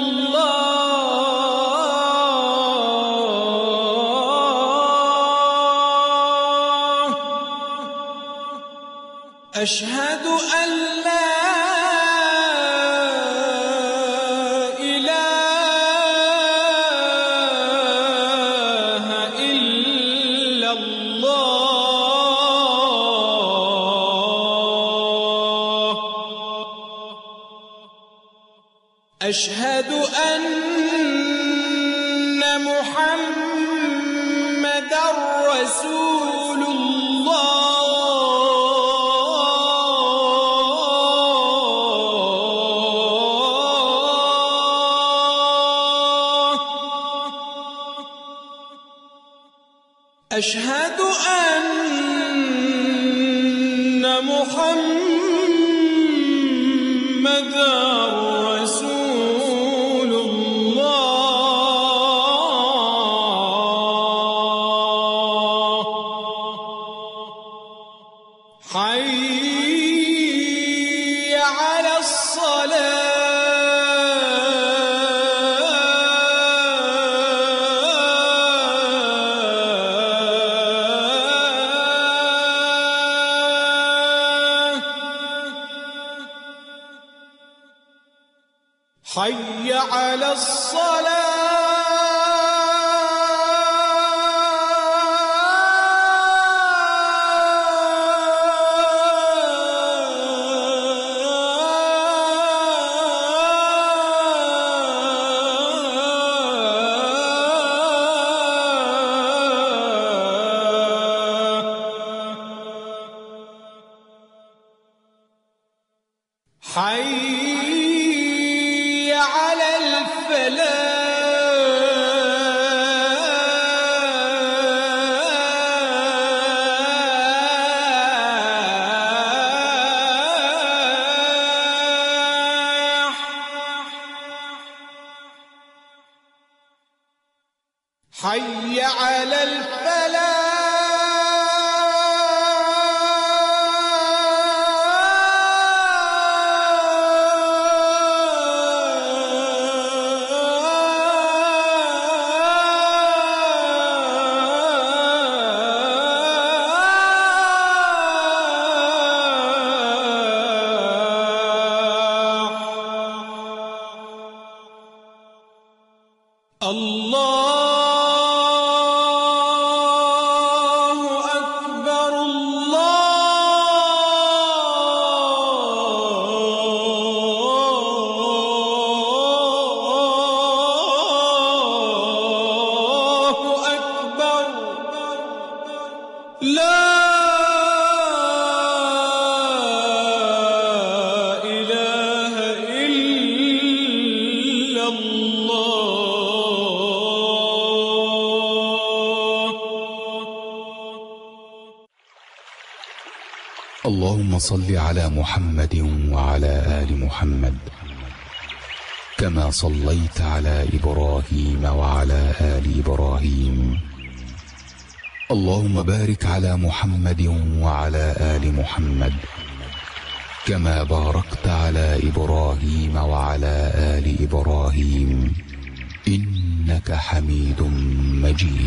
الله أشهد أن لا إله إلا الله أشهد أن محمد رسول الله أشهد أن محمد رسول الله حي على الصلاة حي على حي على الفلاح حي على الله أكبر الله أكبر لا إله إلا الله اللهم صل على محمد وعلى آل محمد كما صليت على إبراهيم وعلى آل إبراهيم اللهم بارك على محمد وعلى آل محمد كما باركت على إبراهيم وعلى آل إبراهيم إنك حميد مجيد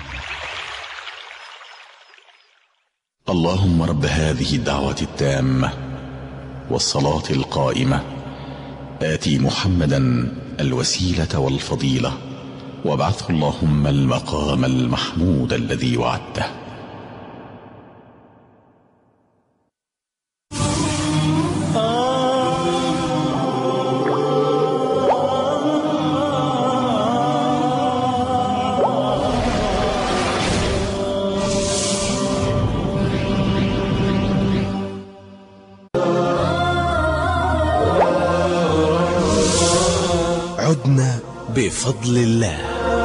اللهم رب هذه الدعوة التامة والصلاة القائمة آتي محمدا الوسيلة والفضيلة وابعثه اللهم المقام المحمود الذي وعدته عدنا بفضل الله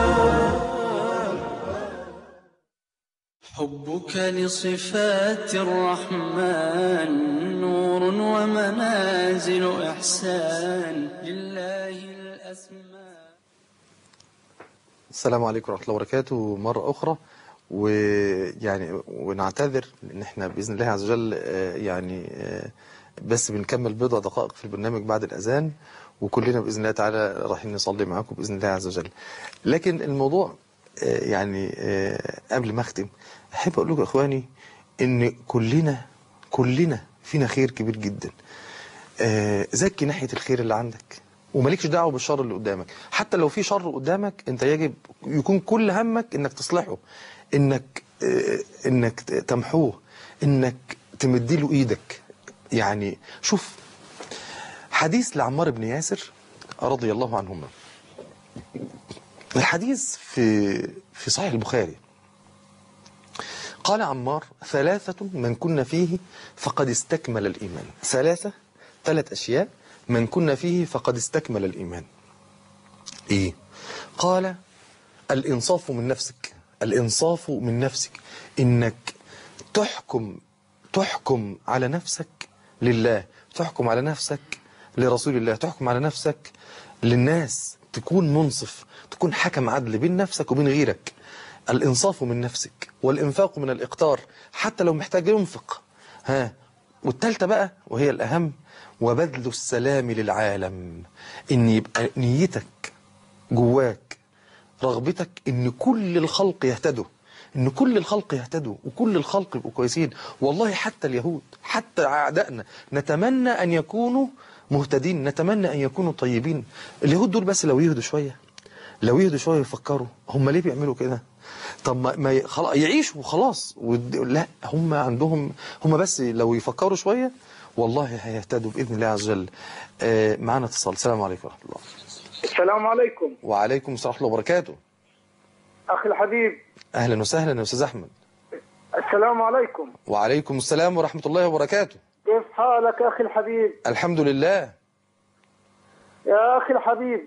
حبك لصفات الرحمن نور ومنازل إحسان لله الأسماء السلام عليكم ورحمة الله وبركاته مرة أخرى ويعني ونعتذر ان احنا باذن الله عز وجل آه، يعني آه، بس بنكمل بضع دقائق في البرنامج بعد الاذان وكلنا باذن الله تعالى رايحين نصلي معاكم باذن الله عز وجل لكن الموضوع آه، يعني آه، قبل ما اختم احب اقول لكم يا اخواني ان كلنا كلنا فينا خير كبير جدا آه، زكي ناحيه الخير اللي عندك ومالكش دعوه بالشر اللي قدامك حتى لو في شر قدامك انت يجب يكون كل همك انك تصلحه انك آه، انك تمحوه انك تمديله ايدك يعني شوف حديث لعمار بن ياسر رضي الله عنهما الحديث في في صحيح البخاري قال عمار ثلاثة من كنا فيه فقد استكمل الإيمان ثلاثة ثلاث أشياء من كنا فيه فقد استكمل الإيمان إيه قال الإنصاف من نفسك الإنصاف من نفسك إنك تحكم تحكم على نفسك لله تحكم على نفسك لرسول الله تحكم على نفسك للناس تكون منصف تكون حكم عدل بين نفسك وبين غيرك الإنصاف من نفسك والإنفاق من الإقتار حتى لو محتاج ينفق ها والتالتة بقى وهي الأهم وبذل السلام للعالم إن يبقى نيتك جواك رغبتك إن كل الخلق يهتدوا إن كل الخلق يهتدوا وكل الخلق يبقوا كويسين والله حتى اليهود حتى أعدائنا نتمنى أن يكونوا مهتدين نتمنى أن يكونوا طيبين اليهود دول بس لو يهدوا شوية لو يهدوا شوية يفكروا هم ليه بيعملوا كده طب ما, ما ي- خلاص يعيشوا وخلاص ود- لا هم عندهم هم بس لو يفكروا شوية والله هيهتدوا بإذن الله عز وجل آه معنا اتصال السلام عليكم ورحمة الله السلام عليكم وعليكم السلام ورحمة الله وبركاته أخي الحبيب أهلا وسهلا يا أستاذ أحمد السلام عليكم وعليكم السلام ورحمة الله وبركاته كيف حالك أخي الحبيب الحمد لله يا أخي الحبيب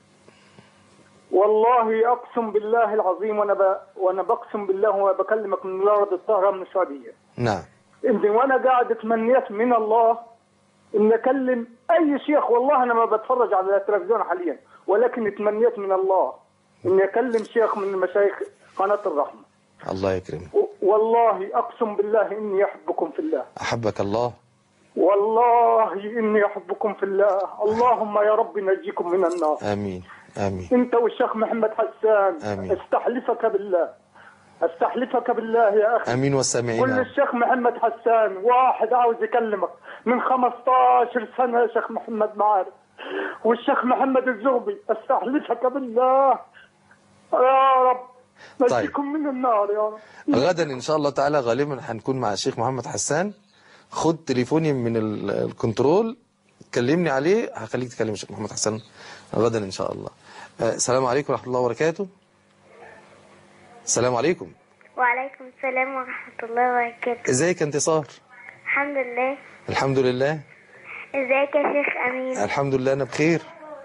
والله أقسم بالله العظيم وأنا ب... وأنا بقسم بالله وبكلمك من الأرض الطاهرة من السعودية نعم إني وأنا قاعد تمنيت من الله إن أكلم أي شيخ والله أنا ما بتفرج على التلفزيون حاليا ولكن تمنيت من الله إني أكلم شيخ من مشايخ قناة الرحمة الله يكرمك و- والله أقسم بالله إني أحبكم في الله أحبك الله والله إني أحبكم في الله اللهم يا رب نجيكم من النار آمين آمين أنت والشيخ محمد حسان آمين. استحلفك بالله استحلفك بالله يا أخي آمين والسامعين قل للشيخ محمد حسان واحد عاوز يكلمك من 15 سنة يا شيخ محمد معارف والشيخ محمد الزغبي استحلفك بالله يا رب طيب. نجيكم من النار يا رب غدا إن شاء الله تعالى غالبا هنكون مع الشيخ محمد حسان خد تليفوني من ال- الكنترول كلمني عليه هخليك تكلم الشيخ محمد حسان غدا إن شاء الله آه، السلام عليكم ورحمة الله وبركاته السلام عليكم وعليكم السلام ورحمة الله وبركاته ازيك يا انتصار الحمد لله الحمد لله ازيك يا شيخ أمين الحمد لله أنا بخير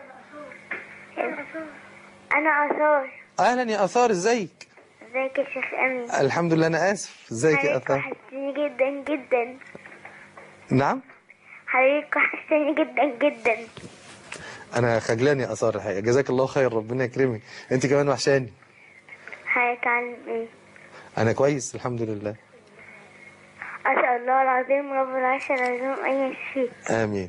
أنا آثار أهلا يا أثار ازيك ازيك يا شيخ أمين الحمد لله أنا آسف ازيك يا حضرتك أثار وحشتني جدا جدا نعم حضرتك وحشتني جدا جدا أنا خجلان يا أثار الحقيقة جزاك الله خير ربنا يكرمك أنت كمان وحشاني حضرتك عامل ايه؟ أنا كويس الحمد لله أسأل الله العظيم رب العرش العظيم أن يشفيك آمين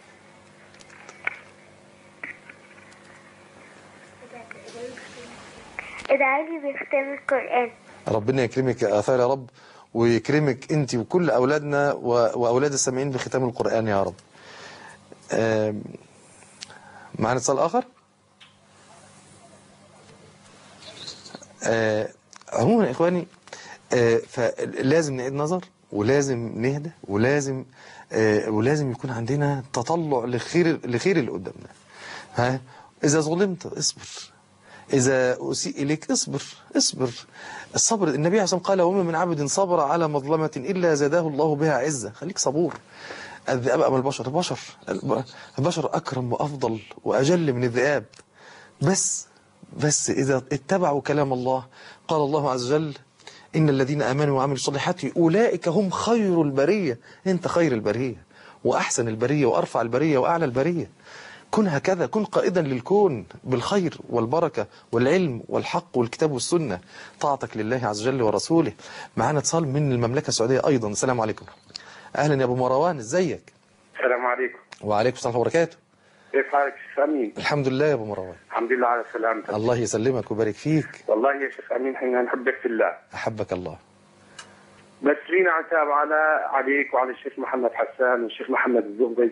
ادعي لي بختام القرآن ربنا يكرمك يا آثار يا رب ويكرمك أنت وكل أولادنا و- وأولاد السامعين بختام القرآن يا رب آم، معنا اتصال آخر آه، عموما يا إخواني آه، فلازم نعيد نظر ولازم نهدى ولازم آه، ولازم يكون عندنا تطلع لخير لخير اللي قدامنا ها إذا ظلمت اصبر إذا أسيء إليك اصبر اصبر الصبر النبي عليه الصلاة والسلام قال وما من عبد صبر على مظلمة إلا زاده الله بها عزة خليك صبور الذئاب أم البشر البشر البشر أكرم وأفضل وأجل من الذئاب بس بس إذا اتبعوا كلام الله قال الله عز وجل إن الذين آمنوا وعملوا الصالحات أولئك هم خير البرية أنت خير البرية وأحسن البرية وأرفع البرية وأعلى البرية كن هكذا كن قائدا للكون بالخير والبركة والعلم والحق والكتاب والسنة طاعتك لله عز وجل ورسوله معنا اتصال من المملكة السعودية أيضا السلام عليكم أهلا يا أبو مروان ازيك السلام عليكم وعليكم السلام ورحمة الله وبركاته كيف حالك شيخ امين الحمد لله يا أبو مروان الحمد لله على سلامتك الله يسلمك ويبارك فيك والله يا شيخ امين احنا نحبك في الله أحبك الله بس لينا عتاب على عليك وعلى الشيخ محمد حسان والشيخ محمد الزهري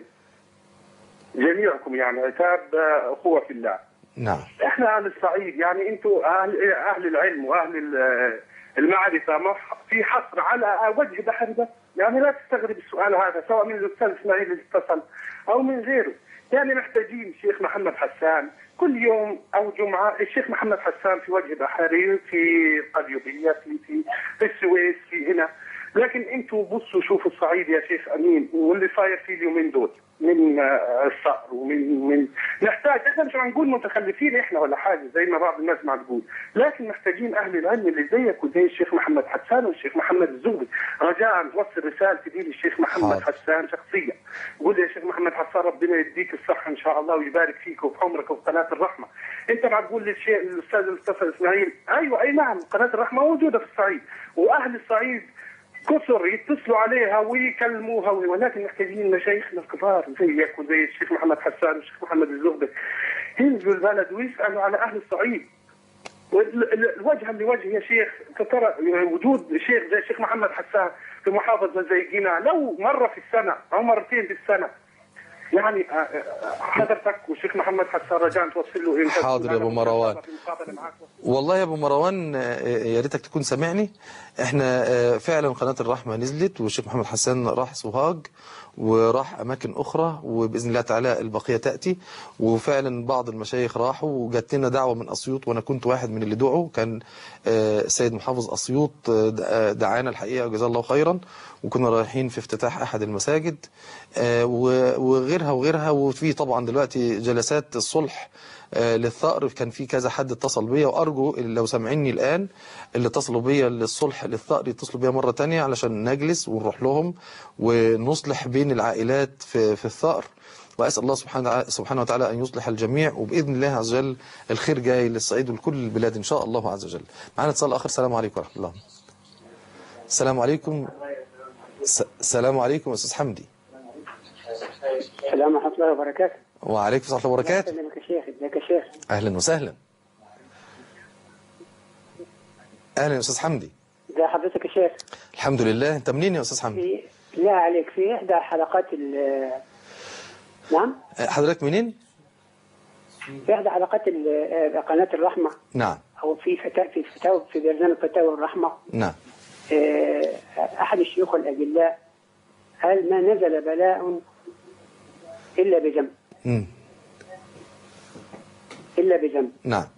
جميعكم يعني عتاب آه، اخوه في الله نعم احنا اهل الصعيد يعني انتم اهل اهل العلم واهل ال- المعرفه ما في حصر على وجه بحر بس يعني لا تستغرب السؤال هذا سواء من الاستاذ اسماعيل اللي اتصل او من غيره يعني محتاجين الشيخ محمد حسان كل يوم او جمعه الشيخ محمد حسان في وجه بحري في قليوبيه في في في السويس في هنا لكن انتم بصوا شوفوا الصعيد يا شيخ امين واللي صاير فيه اليومين دول من آه، الصقر ومن من نحتاج احنا مش هنقول متخلفين احنا ولا حاجه زي ما بعض الناس ما تقول لكن محتاجين اهل العلم اللي زيك وزي الشيخ محمد حسان والشيخ محمد الزهري رجاء وصل رسالتي دي للشيخ محمد حاضر. حسان شخصيا قول يا شيخ محمد حسان ربنا يديك الصحه ان شاء الله ويبارك فيك وفي عمرك وفي قناه الرحمه انت بعد تقول للشيخ الاستاذ الاستاذ اسماعيل ايوه اي نعم قناه الرحمه موجوده في الصعيد واهل الصعيد كثر يتصلوا عليها ويكلموها ولكن محتاجين مشايخنا الكبار زيك وزي الشيخ محمد حسان والشيخ محمد الزغبي ينزلوا البلد ويسالوا على اهل الصعيد وال- ال- الوجها لوجه يا شيخ ترى وجود شيخ زي الشيخ محمد حسان في محافظه زي قنا لو مره في السنه او مرتين في السنه يعني آه، آه، حضرتك والشيخ محمد حسان رجاء توصل له امتى حاضر يا أبو مروان. والله يا ابو مروان آه، يا ريتك تكون سامعني احنا آه، فعلا قناه الرحمه نزلت والشيخ محمد حسان راح سوهاج وراح اماكن اخرى وباذن الله تعالى البقيه تاتي وفعلا بعض المشايخ راحوا وجات لنا دعوه من اسيوط وانا كنت واحد من اللي دعوا كان آه، السيد محافظ اسيوط آه، د- آه، دعانا الحقيقه جزاه الله خيرا وكنا رايحين في افتتاح احد المساجد آه، و- وغيرها وغيرها وفي طبعا دلوقتي جلسات الصلح آه، للثأر كان في كذا حد اتصل بيا وارجو اللي لو سامعيني الان اللي اتصلوا بيا للصلح للثأر يتصلوا بيا مره تانية علشان نجلس ونروح لهم ونصلح بين العائلات في في الثأر واسال الله سبحانه سبحانه وتعالى ان يصلح الجميع وباذن الله عز وجل الخير جاي للصعيد ولكل البلاد ان شاء الله عز وجل. معانا اتصال اخر السلام عليكم ورحمه الله. السلام عليكم س- السلام عليكم استاذ حمدي. السلام ورحمة الله وبركاته. وعليكم السلام ورحمه الله وبركاته. يسلمك يا شيخ، ازيك يا شيخ؟ اهلا وسهلا. اهلا يا استاذ حمدي. ازي حضرتك يا شيخ؟ الحمد لله انت منين يا استاذ حمدي؟ في لا عليك في إحدى حلقات ال نعم؟ حضرتك منين؟ في إحدى حلقات ال- قناة الرحمة نعم أو في فتا في فتاوى في برنامج فتاوى الرحمة نعم آه، أحد الشيوخ الأجلاء قال ما نزل بلاء إلا بذنب مم. إلا بذنب نعم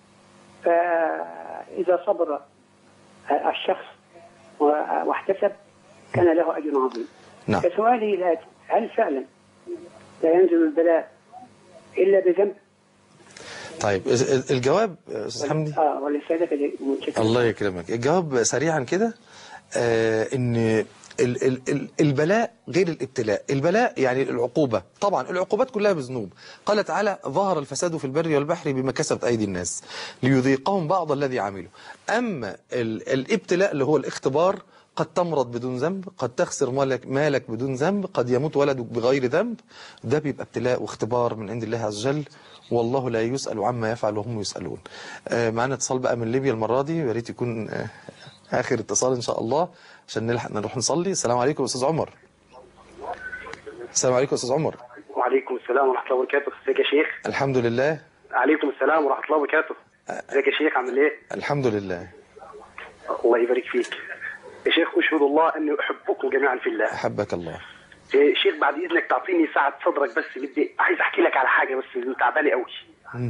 فإذا صبر الشخص و- واحتسب كان له أجر عظيم نعم فسؤالي الآتي هل فعلا لا ينزل البلاء إلا بذنب؟ طيب ال- ال- الجواب يا استاذ حمدي اه ولسانك متشكر الله يكرمك الجواب سريعا كده آه ان ال ال ال البلاء غير الابتلاء البلاء يعني العقوبة طبعا العقوبات كلها بذنوب قال تعالى ظهر الفساد في البر والبحر بما كسبت أيدي الناس ليذيقهم بعض الذي عملوا أما ال الابتلاء اللي هو الاختبار قد تمرض بدون ذنب قد تخسر مالك, مالك بدون ذنب قد يموت ولدك بغير ذنب ده بيبقى ابتلاء واختبار من عند الله عز وجل والله لا يسأل عما يفعل وهم يسألون آه معنا اتصال بقى من ليبيا المرة دي يا ريت يكون آه آخر اتصال إن شاء الله عشان نلحق نروح نصلي السلام عليكم أستاذ عمر السلام عليكم أستاذ عمر وعليكم السلام ورحمة الله وبركاته ازيك يا شيخ الحمد لله عليكم السلام ورحمة الله وبركاته ازيك يا شيخ عامل ايه الحمد لله الله يبارك فيك يا شيخ اشهد الله اني احبكم جميعا في الله أحبك الله إيه، شيخ بعد اذنك تعطيني ساعة صدرك بس بدي عايز احكي لك على حاجة بس تعباني قوي مم.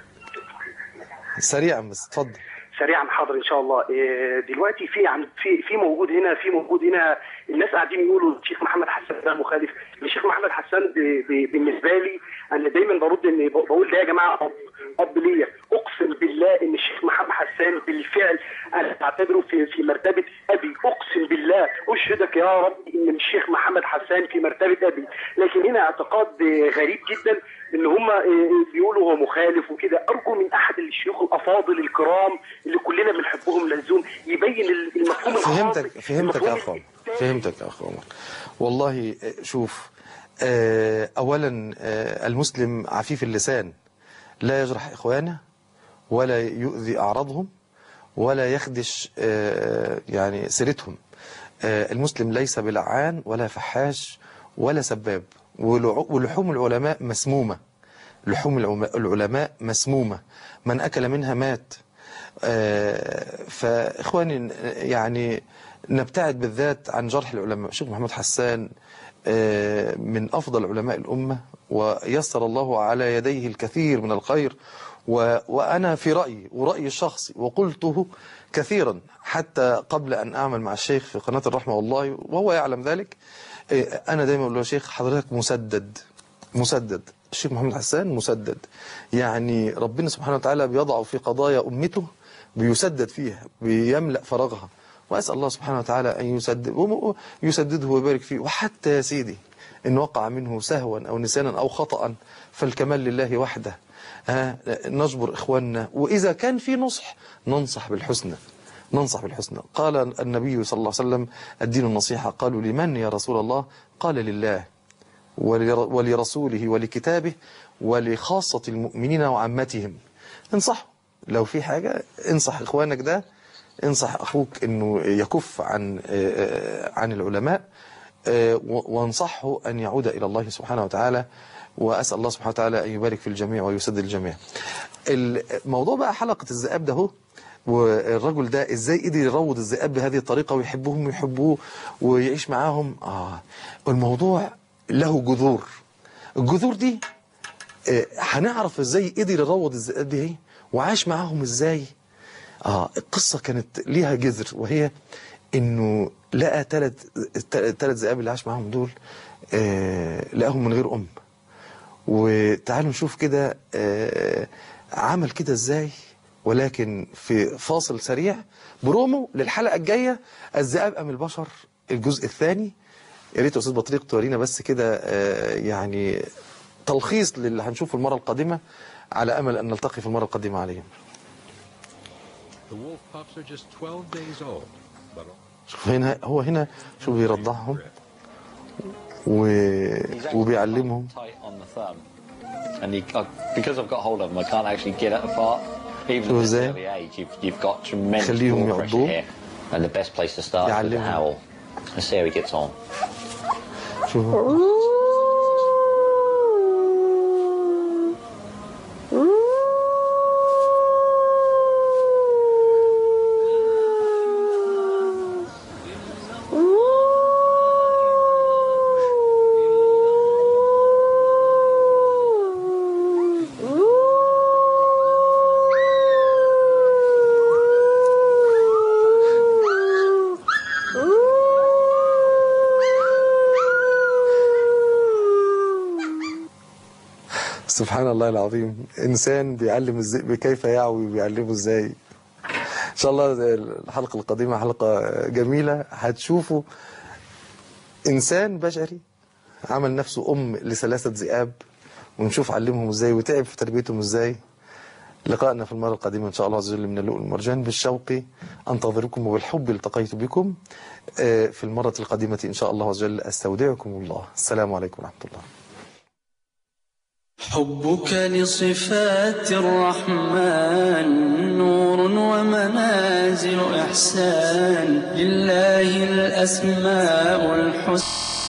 سريعا بس اتفضل سريعا حاضر ان شاء الله إيه، دلوقتي في عن في في موجود هنا في موجود هنا الناس قاعدين يقولوا الشيخ محمد حسان ده مخالف الشيخ محمد حسان ب- ب- بالنسبه لي انا دايما برد ان ب- بقول ده يا جماعه اب اب ليا اقسم بالله ان الشيخ محمد حسان بالفعل انا بعتبره في في مرتبه ابي اقسم بالله اشهدك يا رب ان الشيخ محمد حسان في مرتبه ابي لكن هنا اعتقاد آه، غريب جدا ان هم آه، بيقولوا هو مخالف وكده ارجو من احد الشيوخ الافاضل الكرام اللي كلنا بنحبهم لزوم يبين المفهوم فهمتك فهمتك يا أخو عمر فهمتك يا أخو عمر والله آه، شوف آه، أولا آه، المسلم عفيف اللسان لا يجرح إخوانه ولا يؤذي أعراضهم ولا يخدش آه، يعني سيرتهم آه، المسلم ليس بلعان ولا فحاش ولا سباب ولع- ولحوم العلماء مسمومة لحوم العم- العلماء مسمومة من أكل منها مات آه، فإخواني يعني نبتعد بالذات عن جرح العلماء الشيخ محمد حسان آه، من أفضل علماء الأمة ويسر الله على يديه الكثير من الخير و- وأنا في رأيي ورأيي الشخصي وقلته كثيرا حتى قبل أن أعمل مع الشيخ في قناة الرحمة والله وهو يعلم ذلك آه، أنا دايما أقول له يا شيخ حضرتك مسدد مسدد الشيخ محمد حسان مسدد يعني ربنا سبحانه وتعالى بيضع في قضايا أمته بيسدد فيها بيملأ فراغها وأسأل الله سبحانه وتعالى أن يسدد يسدده ويبارك فيه وحتى يا سيدي إن وقع منه سهوا أو نسيانا أو خطأ فالكمال لله وحده ها نجبر إخواننا وإذا كان في نصح ننصح بالحسنى ننصح بالحسنى قال النبي صلى الله عليه وسلم الدين النصيحة قالوا لمن يا رسول الله قال لله ولر- ولرسوله ولكتابه ولخاصة المؤمنين وعامتهم انصحوا لو في حاجة انصح إخوانك ده انصح أخوك أنه يكف عن آه، آه، عن العلماء آه، و- وانصحه أن يعود إلى الله سبحانه وتعالى وأسأل الله سبحانه وتعالى أن يبارك في الجميع ويسدد الجميع الموضوع بقى حلقة الذئاب ده هو والرجل ده ازاي قدر يروض الذئاب بهذه الطريقة ويحبهم ويحبوه ويعيش معاهم اه الموضوع له جذور الجذور دي آه، هنعرف ازاي قدر يروض الذئاب دي ايه وعاش معاهم ازاي اه القصة كانت ليها جذر وهي انه لقى ثلاث ثلاث ذئاب اللي عاش معاهم دول آه لقاهم من غير ام وتعالوا نشوف كده آه عمل كده ازاي ولكن في فاصل سريع برومو للحلقة الجاية الذئاب أم البشر الجزء الثاني يا ريت يا أستاذ بطريق تورينا بس كده آه يعني تلخيص للي هنشوفه المرة القادمة على أمل أن نلتقي في المرة القادمة عليهم The wolf pups are just 12 days old, but شوف هنا هو هنا شوف بيرضعهم و... وبيعلمهم tight on the thumb. And he, uh, because I've got hold of them, I can't actually get it apart. Even شوف at this ازاي؟ early age, you've, you've got tremendous خليهم jaw pressure يعضوه. here. And the best place to start is with the يعلمهم. howl. Let's see how he gets on. شوف سبحان الله العظيم إنسان بيعلم الذئب كيف يعوي وبيعلمه إزاي إن شاء الله الحلقة القادمة حلقة جميلة هتشوفوا إنسان بشري عمل نفسه أم لثلاثة ذئاب ونشوف علمهم إزاي وتعب في تربيتهم إزاي لقائنا في المرة القادمة إن شاء الله عز وجل من اللؤلؤ المرجان بالشوق أنتظركم وبالحب التقيت بكم آه، في المرة القادمة إن شاء الله عز وجل أستودعكم الله السلام عليكم ورحمة الله حبك لصفات الرحمن نور ومنازل إحسان لله الأسماء الحسنى